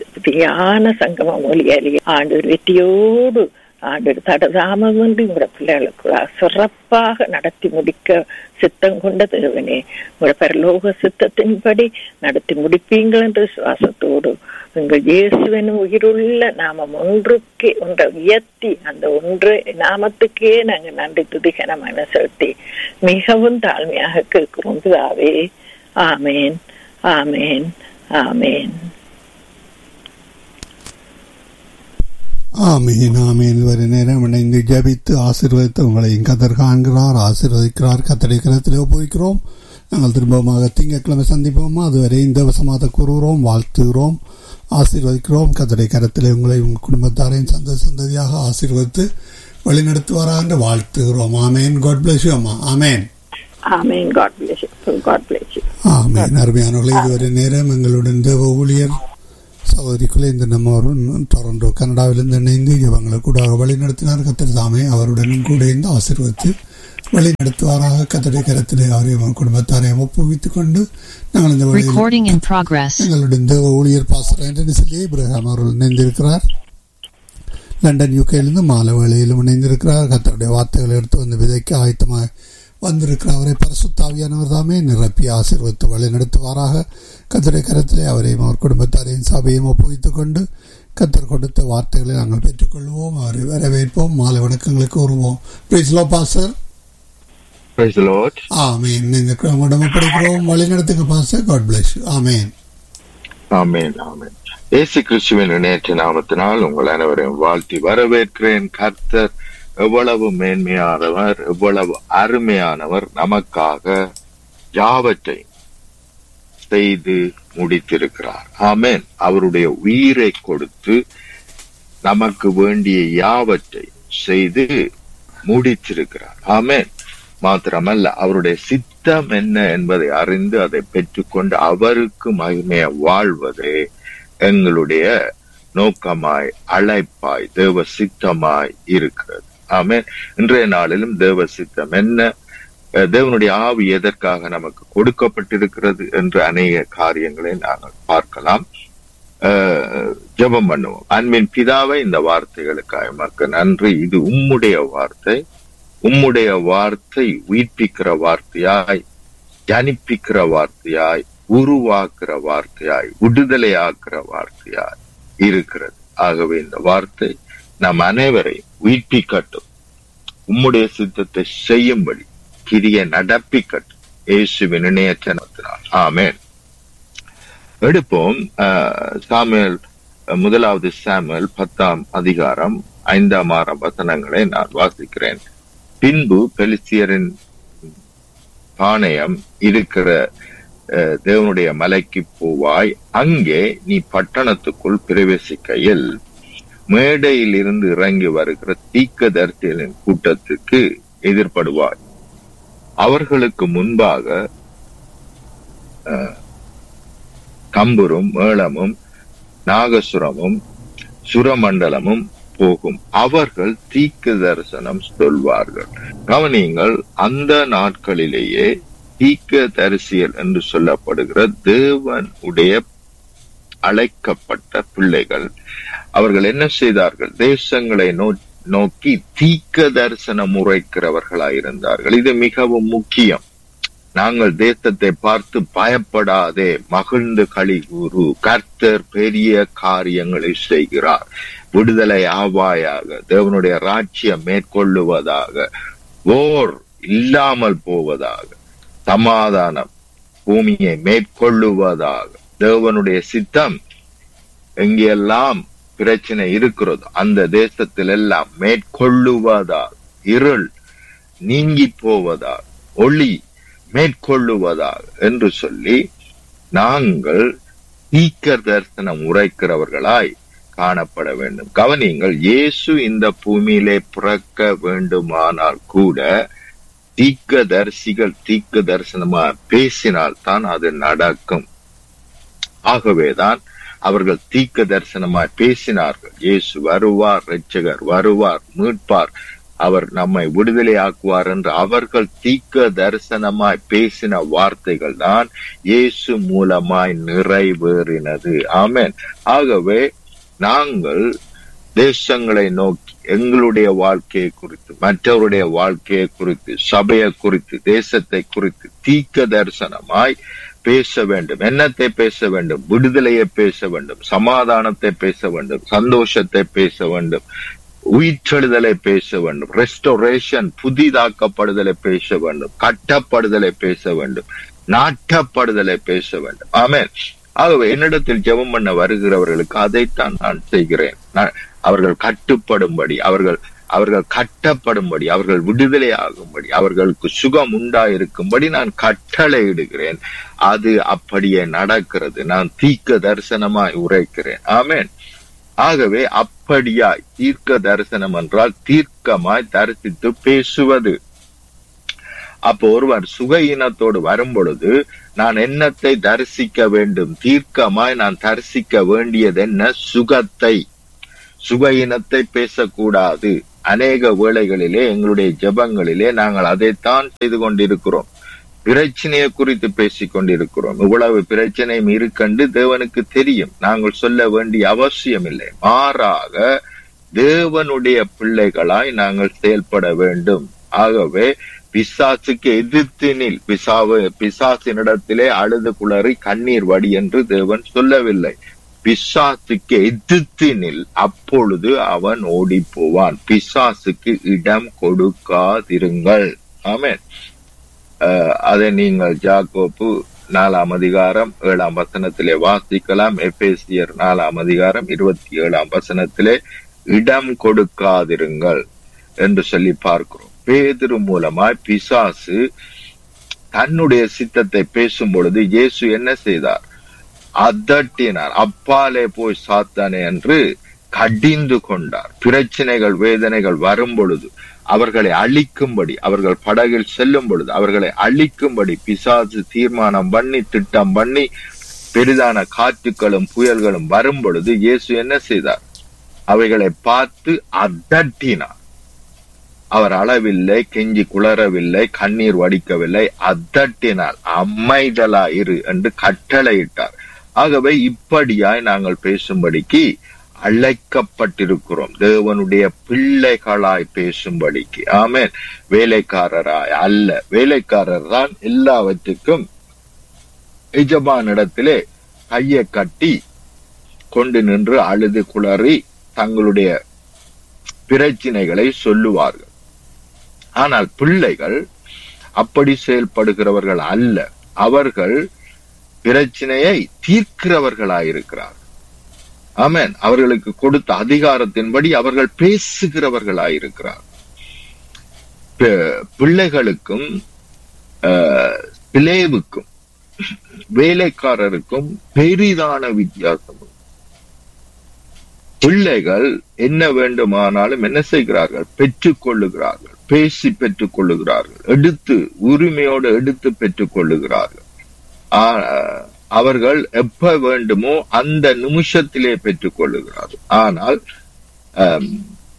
தியான சங்கம மொழியாளி ஆண்டு வெற்றியோடு ஆண்டு தடதாமம் என்று உங்களோட பிள்ளைகளுக்கு சிறப்பாக நடத்தி முடிக்க சித்தம் கொண்ட தேவனே உங்களோட பரலோக சித்தத்தின்படி நடத்தி முடிப்பீங்கள் என்ற சுவாசத்தோடு உங்கள் இயேசுவின் உயிருள்ள நாமம் ஒன்றுக்கே ஒன்றை உயர்த்தி அந்த ஒன்று நாமத்துக்கே நாங்கள் நன்றி துதிகனமான செலுத்தி மிகவும் தாழ்மையாக கேட்கிறோம் பிதாவே ஆமேன் ஆமேன் ஆமேன் ஆமீன் ஆமீன் ஒரு நேரம் இணைந்து ஜபித்து ஆசீர்வதித்து உங்களை கதர் காண்கிறார் ஆசீர்வதிக்கிறார் கத்தடிக்கிறத்திலே போய்க்கிறோம் நாங்கள் திரும்பமாக திங்கட்கிழமை சந்திப்போமா அதுவரை இந்த வசமாக கூறுகிறோம் வாழ்த்துகிறோம் ஆசீர்வதிக்கிறோம் கத்தடை கரத்தில் உங்களை உங்கள் குடும்பத்தாரையும் சந்த சந்ததியாக ஆசீர்வதித்து வழிநடத்துவாராக என்று வாழ்த்துகிறோம் ஆமேன் காட் பிளஸ் யூ அம்மா ஆமேன் ஆமேன் காட் பிளேஸ் காட் பிளேஸ் ஆமேன் அருமையானவர்களே இதுவரை நேரம் எங்களுடன் தேவ ஊழியர் சகோதரிக்குள்ளே இந்த நம்ம டொரண்டோ கனடாவிலிருந்து இணைந்து இவங்களை கூட வழி நடத்தினார் கத்தர் தாமே அவருடனும் கூட இருந்து ஆசீர்வதித்து வழி நடத்துவாராக கத்தடை கரத்திலே அவரையும் குடும்பத்தாரையும் ஒப்புவித்துக் கொண்டு நாங்கள் இந்த வழியில் Recording in progress. எங்களுடைய தேவ ஊழியர் பாஸ்டர் ஆண்டனி சொல்லி இப்ரஹாம் அவர்கள் இணைந்திருக்கிறார் லண்டன் யூகேலிருந்து மாலை வேளையிலும் இணைந்திருக்கிறார் கத்தருடைய வார்த்தைகளை எடுத்து வந்து விதைக்க ஆயத்தமாக வந்திருக்கிற அவரை பரிசுத்தாவியானவர் தாமே நிரப்பி ஆசீர்வத்து வழி நடத்துவாராக கத்தருடைய கரத்திலே அவரையும் அவர் குடும்பத்தாரையும் சபையும் ஒப்புவித்துக் கொண்டு கத்தர் கொடுத்த வார்த்தைகளை நாங்கள் பெற்றுக்கொள்வோம் அவரை வரவேற்போம் மாலை வணக்கங்களுக்கு வருவோம் பிரைஸ்லோ பாஸ்டர் Praise the Lord. ஆமேன் இந்த உடம்பு படிக்கிறோம் வழி நடத்துங்க பாஸ்டர் காட் பிளஸ் ஆமேன் ஆமென் ஆமென் இயேசு கிறிஸ்துவின் இணையற்ற நாமத்தினால் உங்கள் அனைவரையும் வாழ்த்தி வரவேற்கிறேன் கர்த்தர் எவ்வளவு மேன்மையானவர் எவ்வளவு அருமையானவர் நமக்காக யாவற்றை செய்து முடித்திருக்கிறார் ஆமென் அவருடைய உயிரை கொடுத்து நமக்கு வேண்டிய யாவற்றை செய்து முடித்திருக்கிறார் ஆமென் மாத்திரமல்ல அவருடைய சித்தம் என்ன என்பதை அறிந்து அதை பெற்றுக்கொண்டு அவருக்கு மகிமைய வாழ்வதே எங்களுடைய நோக்கமாய் அழைப்பாய் தேவ சித்தமாய் இருக்கிறது ஆமென் இன்றைய நாளிலும் தேவ சித்தம் என்ன அஹ் தேவனுடைய ஆவி எதற்காக நமக்கு கொடுக்கப்பட்டிருக்கிறது என்ற அநேக காரியங்களை நாங்கள் பார்க்கலாம் அஹ் ஜெபம் பண்ணுவோம் அன்பின் பிதாவை இந்த வார்த்தைகளுக்காக மக்க நன்றி இது உம்முடைய வார்த்தை உம்முடைய வார்த்தை உயிர்ப்பிக்கிற வார்த்தையாய் ஜனிப்பிக்கிற வார்த்தையாய் உருவாக்குற வார்த்தையாய் விடுதலையாக்குற வார்த்தையாய் இருக்கிறது ஆகவே இந்த வார்த்தை நம் அனைவரையும் உயிர்ப்பிக்கட்டும் உம்முடைய சித்தத்தை செய்யும்படி கிரிய நடப்பிக்கட்டும் இயேசுவின் இணையச்சனத்தினால் ஆமென் எடுப்போம் ஆஹ், சாமுவேல் அஹ், முதலாவது சாமுவேல் பத்தாம் அதிகாரம் ஐந்தாம் ஆறாம் வசனங்களை நான் வாசிக்கிறேன் பின்பு பெலிஸ்தியரின் பாளையம் இருக்கிற அஹ், தேவனுடைய மலைக்கு போவாய் அங்கே நீ பட்டணத்துக்குள் பிரவேசிக்கையில் மேடையில் இருந்து இறங்கி வருகிற தீக்கதரிசிகளின் கூட்டத்துக்கு எதிர்படுவாய் அவர்களுக்கு முன்பாக அஹ், கம்புரும் மேளமும் நாகசுரமும் சுரமண்டலமும் போகும் அவர்கள் தீக்கு தரிசனம் சொல்வார்கள் கவனியுங்கள் அந்த நாட்களிலேயே தீக்க தரிசியல் என்று சொல்லப்படுகிற தேவன் உடைய அழைக்கப்பட்ட பிள்ளைகள் அவர்கள் என்ன செய்தார்கள் தேசங்களை நோ- நோக்கி தீக்க தரிசனம் உரைக்கிறவர்களாயிருந்தார்கள் இது மிகவும் முக்கியம் நாங்கள் தேசத்தை பார்த்து பயப்படாதே மகிழ்ந்து களி கூறு கர்த்தர் பெரிய காரியங்களை செய்கிறார் விடுதலை ஆவாயாக தேவனுடைய ராஜ்யம் மேற்கொள்ளுவதாக ஓர் இல்லாமல் போவதாக சமாதானம் பூமியை மேற்கொள்ளுவதாக தேவனுடைய சித்தம் எங்கெல்லாம் பிரச்சனை இருக்கிறதோ அந்த தேசத்தில் எல்லாம் மேற்கொள்ளுவதாக இருள் நீங்கி போவதாக ஒளி மேற்கொள்ளுவதாக என்று சொல்லி நாங்கள் தீக்கர் தரிசனம் உரைக்கிறவர்களாய் காணப்பட வேண்டும் கவனியுங்கள் இயேசு இந்த பூமியிலே பிறக்க வேண்டுமானால் கூட தீக்க தரிசிகள் தீக்க தரிசனமா பேசினால் தான் அது நடக்கும் ஆகவேதான் அவர்கள் தீக்க தரிசனமாய் பேசினார்கள் இயேசு வருவார் இரட்சகர் வருவார் மீட்பார் அவர் நம்மை விடுதலையாக்குவார் என்று அவர்கள் தீக்க தரிசனமாய் பேசின வார்த்தைகள் தான் இயேசு மூலமாய் நிறைவேறினது ஆமென் ஆகவே நாங்கள் தேசங்களை நோக்கி எங்களுடைய வாழ்க்கையை குறித்து மற்றவருடைய வாழ்க்கையை குறித்து சபையை குறித்து தேசத்தை குறித்து தீக்க தரிசனமாய் பேச வேண்டும் என்னத்தை பேச வேண்டும் விடுதலையை பேச வேண்டும் சமாதானத்தை பேச வேண்டும் சந்தோஷத்தை பேச வேண்டும் உயிர்த்தெழுதலை பேச வேண்டும் ரெஸ்டோரேஷன் புதிதாக்கப்படுதலை பேச வேண்டும் கட்டப்படுதலை பேச வேண்டும் நாட்டப்படுதலை பேச வேண்டும் ஆமென் ஆகவே என்னிடத்தில் ஜெபம் பண்ண வருகிறவர்களுக்கு அதைத்தான் நான் செய்கிறேன் நான் அவர்கள் கட்டுப்படும்படி அவர்கள் அவர்கள் கட்டப்படும்படி அவர்கள் விடுதலை ஆகும்படி அவர்களுக்கு சுகம் உண்டாயிருக்கும்படி நான் கட்டளையிடுகிறேன் அது அப்படியே நடக்கிறது நான் தீர்க்க தரிசனமாய் உரைக்கிறேன் ஆமென் ஆகவே அப்படியாய் தீர்க்க தரிசனம் என்றால் தீர்க்கமாய் தரிசித்து பேசுவது அப்போ ஒருவர் சுகையினத்தோடு வரும் பொழுது நான் என்னத்தை தரிசிக்க வேண்டும் தீர்க்கமாய் நான் தரிசிக்க வேண்டியது என்ன சுகத்தை சுகையினத்தை பேசக்கூடாது அநேக வேளைகளிலே எங்களுடைய ஜெபங்களிலே நாங்கள் அதைத்தான் செய்து கொண்டிருக்கிறோம் பிரச்சனையை குறித்து பேசிக் கொண்டிருக்கிறோம் இவ்வளவு பிரச்சனையும் இருக்கண்டு தேவனுக்கு தெரியும் நாங்கள் சொல்ல வேண்டிய அவசியம் இல்லை மாறாக தேவனுடைய பிள்ளைகளாய் நாங்கள் செயல்பட வேண்டும் ஆகவே பிசாசுக்கு எதிர்த்து நில் பிசாவு பிசாசினிடத்திலே அழுது குளறி கண்ணீர் வடி என்று தேவன் சொல்லவில்லை பிசாசுக்கு எதிர்த்து நில் அப்பொழுது அவன் ஓடி போவான் பிசாசுக்கு இடம் கொடுக்காதிருங்கள் ஆமென் அஹ், அதை நீங்கள் ஜாக்கோப்பு நாலாம் அதிகாரம் ஏழாம் வசனத்திலே வாசிக்கலாம் எபேசியர் நாலாம் அதிகாரம் இருபத்தி ஏழாம் வசனத்திலே இடம் கொடுக்காதிருங்கள் என்று சொல்லி பார்க்கிறோம் பேதுரு மூலமாய் பிசாசு தன்னுடைய சித்தத்தை பேசும் பொழுது இயேசு என்ன செய்தார் அதட்டினார் அப்பாலே போய் சாத்தானே என்று கடிந்து கொண்டார் பிரச்சனைகள் வேதனைகள் வரும் பொழுது அவர்களை அழிக்கும்படி அவர்கள் படகில் செல்லும் பொழுது அவர்களை அழிக்கும்படி பிசாசு தீர்மானம் பண்ணி திட்டம் பண்ணி பெரிதான காற்றுகளும் புயல்களும் வரும் பொழுது இயேசு என்ன செய்தார் அவைகளை பார்த்து அதட்டினார் அவர் அளவில்லை கெஞ்சி குளறவில்லை கண்ணீர் வடிக்கவில்லை அதட்டினார் அமைதலா இரு என்று கட்டளையிட்டார் ஆகவே இப்படியாய் நாங்கள் பேசும்படிக்கு அழைக்கப்பட்டிருக்கிறோம் தேவனுடைய பிள்ளைகளாய் பேசும்படிக்கு ஆமென் வேலைக்காரராய் அல்ல வேலைக்காரர் தான் எல்லாவற்றுக்கும் எஜமானிடத்திலே கையை கட்டி கொண்டு நின்று அழுது குளறி தங்களுடைய பிரச்சினைகளை சொல்லுவார்கள் ஆனால் பிள்ளைகள் அப்படி செயல்படுகிறவர்கள் அல்ல அவர்கள் பிரச்சனையை தீர்க்கிறவர்களாயிருக்கிறார் ஆமென் அவர்களுக்கு கொடுத்த அதிகாரத்தின்படி அவர்கள் பேசுகிறவர்களாயிருக்கிறார் பி- பிள்ளைகளுக்கும் ஆஹ், பிளேவுக்கும் வேலைக்காரருக்கும் பெரிதான வித்தியாசம் உண்டு. பிள்ளைகள் என்ன வேண்டுமானாலும் என்ன செய்கிறார்கள் பெற்றுக் கொள்ளுகிறார்கள் பேசி பெற்றுக் கொள்ளுகிறார்கள் எடுத்து உரிமையோடு எடுத்து பெற்றுக் கொள்ளுகிறார்கள் ஆ- அவர்கள் எப்ப வேண்டுமோ அந்த நிமிஷத்திலே பெற்றுக் கொள்ளுகிறார்கள் ஆனால் ஆம்,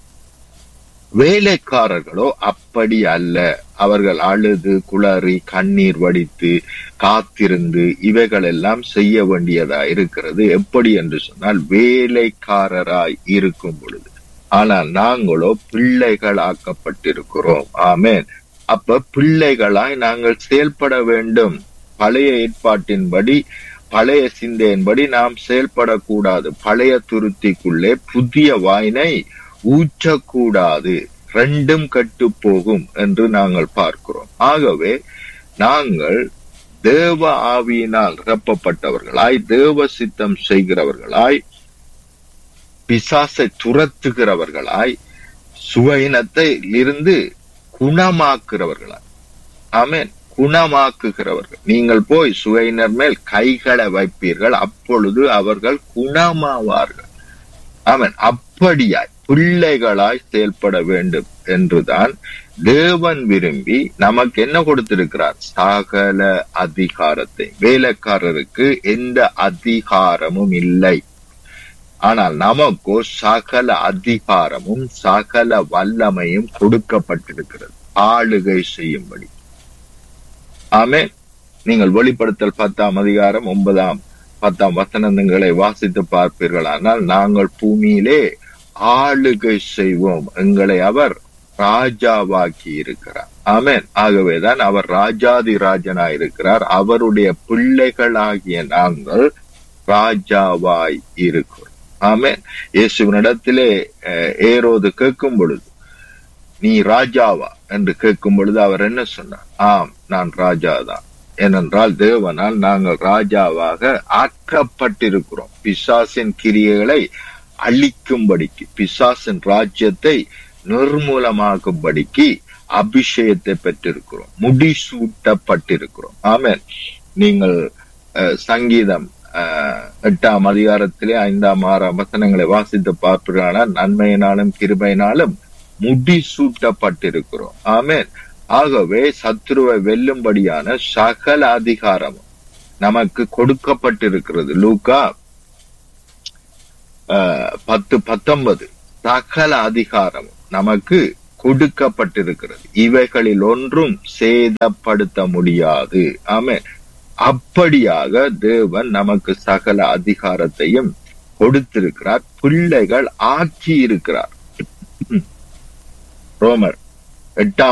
வேலைக்காரர்களோ அப்படி அல்ல அவர்கள் அழுது குளறி கண்ணீர் வடித்து காத்திருந்து இவைகள் எல்லாம் செய்ய வேண்டியதா இருக்கிறது எப்படி என்று சொன்னால் வேலைக்காரராய் இருக்கும் பொழுது ஆனால் நாங்களோ பிள்ளைகளாக்கப்பட்டிருக்கிறோம் ஆமென் அப்ப பிள்ளைகளாய் நாங்கள் செயல்பட வேண்டும் பழைய ஏற்பாட்டின்படி பழைய சிந்தையின்படி நாம் செயல்படக்கூடாது பழைய துருத்திக்குள்ளே புதிய வாயினை ஊற்றக்கூடாது ரெண்டும் கட்டு போகும் என்று நாங்கள் பார்க்கிறோம் ஆகவே நாங்கள் தேவ ஆவியினால் நிரப்பப்பட்டவர்களாய் தேவ சித்தம் செய்கிறவர்களாய் பிசாசை துரத்துகிறவர்களாய் சுவையினத்தை இருந்து குணமாக்குறவர்களாய் ஆமென் குணமாக்குகிறவர்கள் நீங்கள் போய் சுவையினர் மேல் கைகளை வைப்பீர்கள் அப்பொழுது அவர்கள் குணமாவார்கள் ஆமென் அப்படியாய் பிள்ளைகளாய் செயல்பட வேண்டும் என்றுதான் தேவன் விரும்பி நமக்கு என்ன கொடுத்திருக்கிறார் சகல அதிகாரத்தை வேலைக்காரருக்கு எந்த அதிகாரமும் இல்லை ஆனால் நமக்கோ சகல அதிகாரமும் சகல வல்லமையும் கொடுக்கப்பட்டிருக்கிறது ஆளுகை செய்யும்படி ஆமே நீங்கள் வெளிப்படுத்தல் பத்தாம் அதிகாரம் ஒன்பதாம் பத்தாம் வசனங்களை வாசித்து பார்ப்பீர்களானால் நாங்கள் பூமியிலே ஆளுகை செய்வோம் எங்களை அவர் ராஜாவாக்கி இருக்கிறார் ஆமென் ஆகவேதான் அவர் ராஜாதி ராஜனாய் இருக்கிறார் அவருடைய பிள்ளைகளாகிய நாங்கள் ராஜாவாய் இருக்கிறோம் ஆமென் இயேசுவினிடத்திலே அஹ், ஏரோது கேட்கும் பொழுது நீ ராஜாவா என்று கேட்கும் பொழுது அவர் என்ன சொன்னார் ஆம் நான் ராஜாதான் ஏனென்றால் தேவனால் நாங்கள் ராஜாவாக ஆக்கப்பட்டிருக்கிறோம் பிசாசின் கிரியைகளை அழிக்கும்படிக்கு பிசாசின் ராஜ்யத்தை நிர்மூலமாகும்படிக்கு அபிஷேகத்தை பெற்றிருக்கிறோம் முடிசூட்டப்பட்டிருக்கிறோம் ஆமென் நீங்கள் அஹ், சங்கீதம் அஹ், எட்டாம் அதிகாரத்திலே ஐந்தாம் ஆறாம் வசனங்களை வாசித்து பார்ப்பீர்களானால் நன்மையினாலும் கிருபையினாலும் முடிசூட்டப்பட்டிருக்கிறோம் ஆமென் ஆகவே சத்துருவை வெல்லும்படியான சகல அதிகாரமும் நமக்கு கொடுக்கப்பட்டிருக்கிறது லூக்கா அஹ், பத்து பத்தொன்பது சகல அதிகாரமும் நமக்கு கொடுக்கப்பட்டிருக்கிறது இவைகளில் ஒன்றும் சேதப்படுத்த முடியாது ஆமென் அப்படியாக தேவன் நமக்கு சகல அதிகாரத்தையும் கொடுத்திருக்கிறார் பிள்ளைகள் ஆக்கி இருக்கிறார் ரோமர் எட்டாம்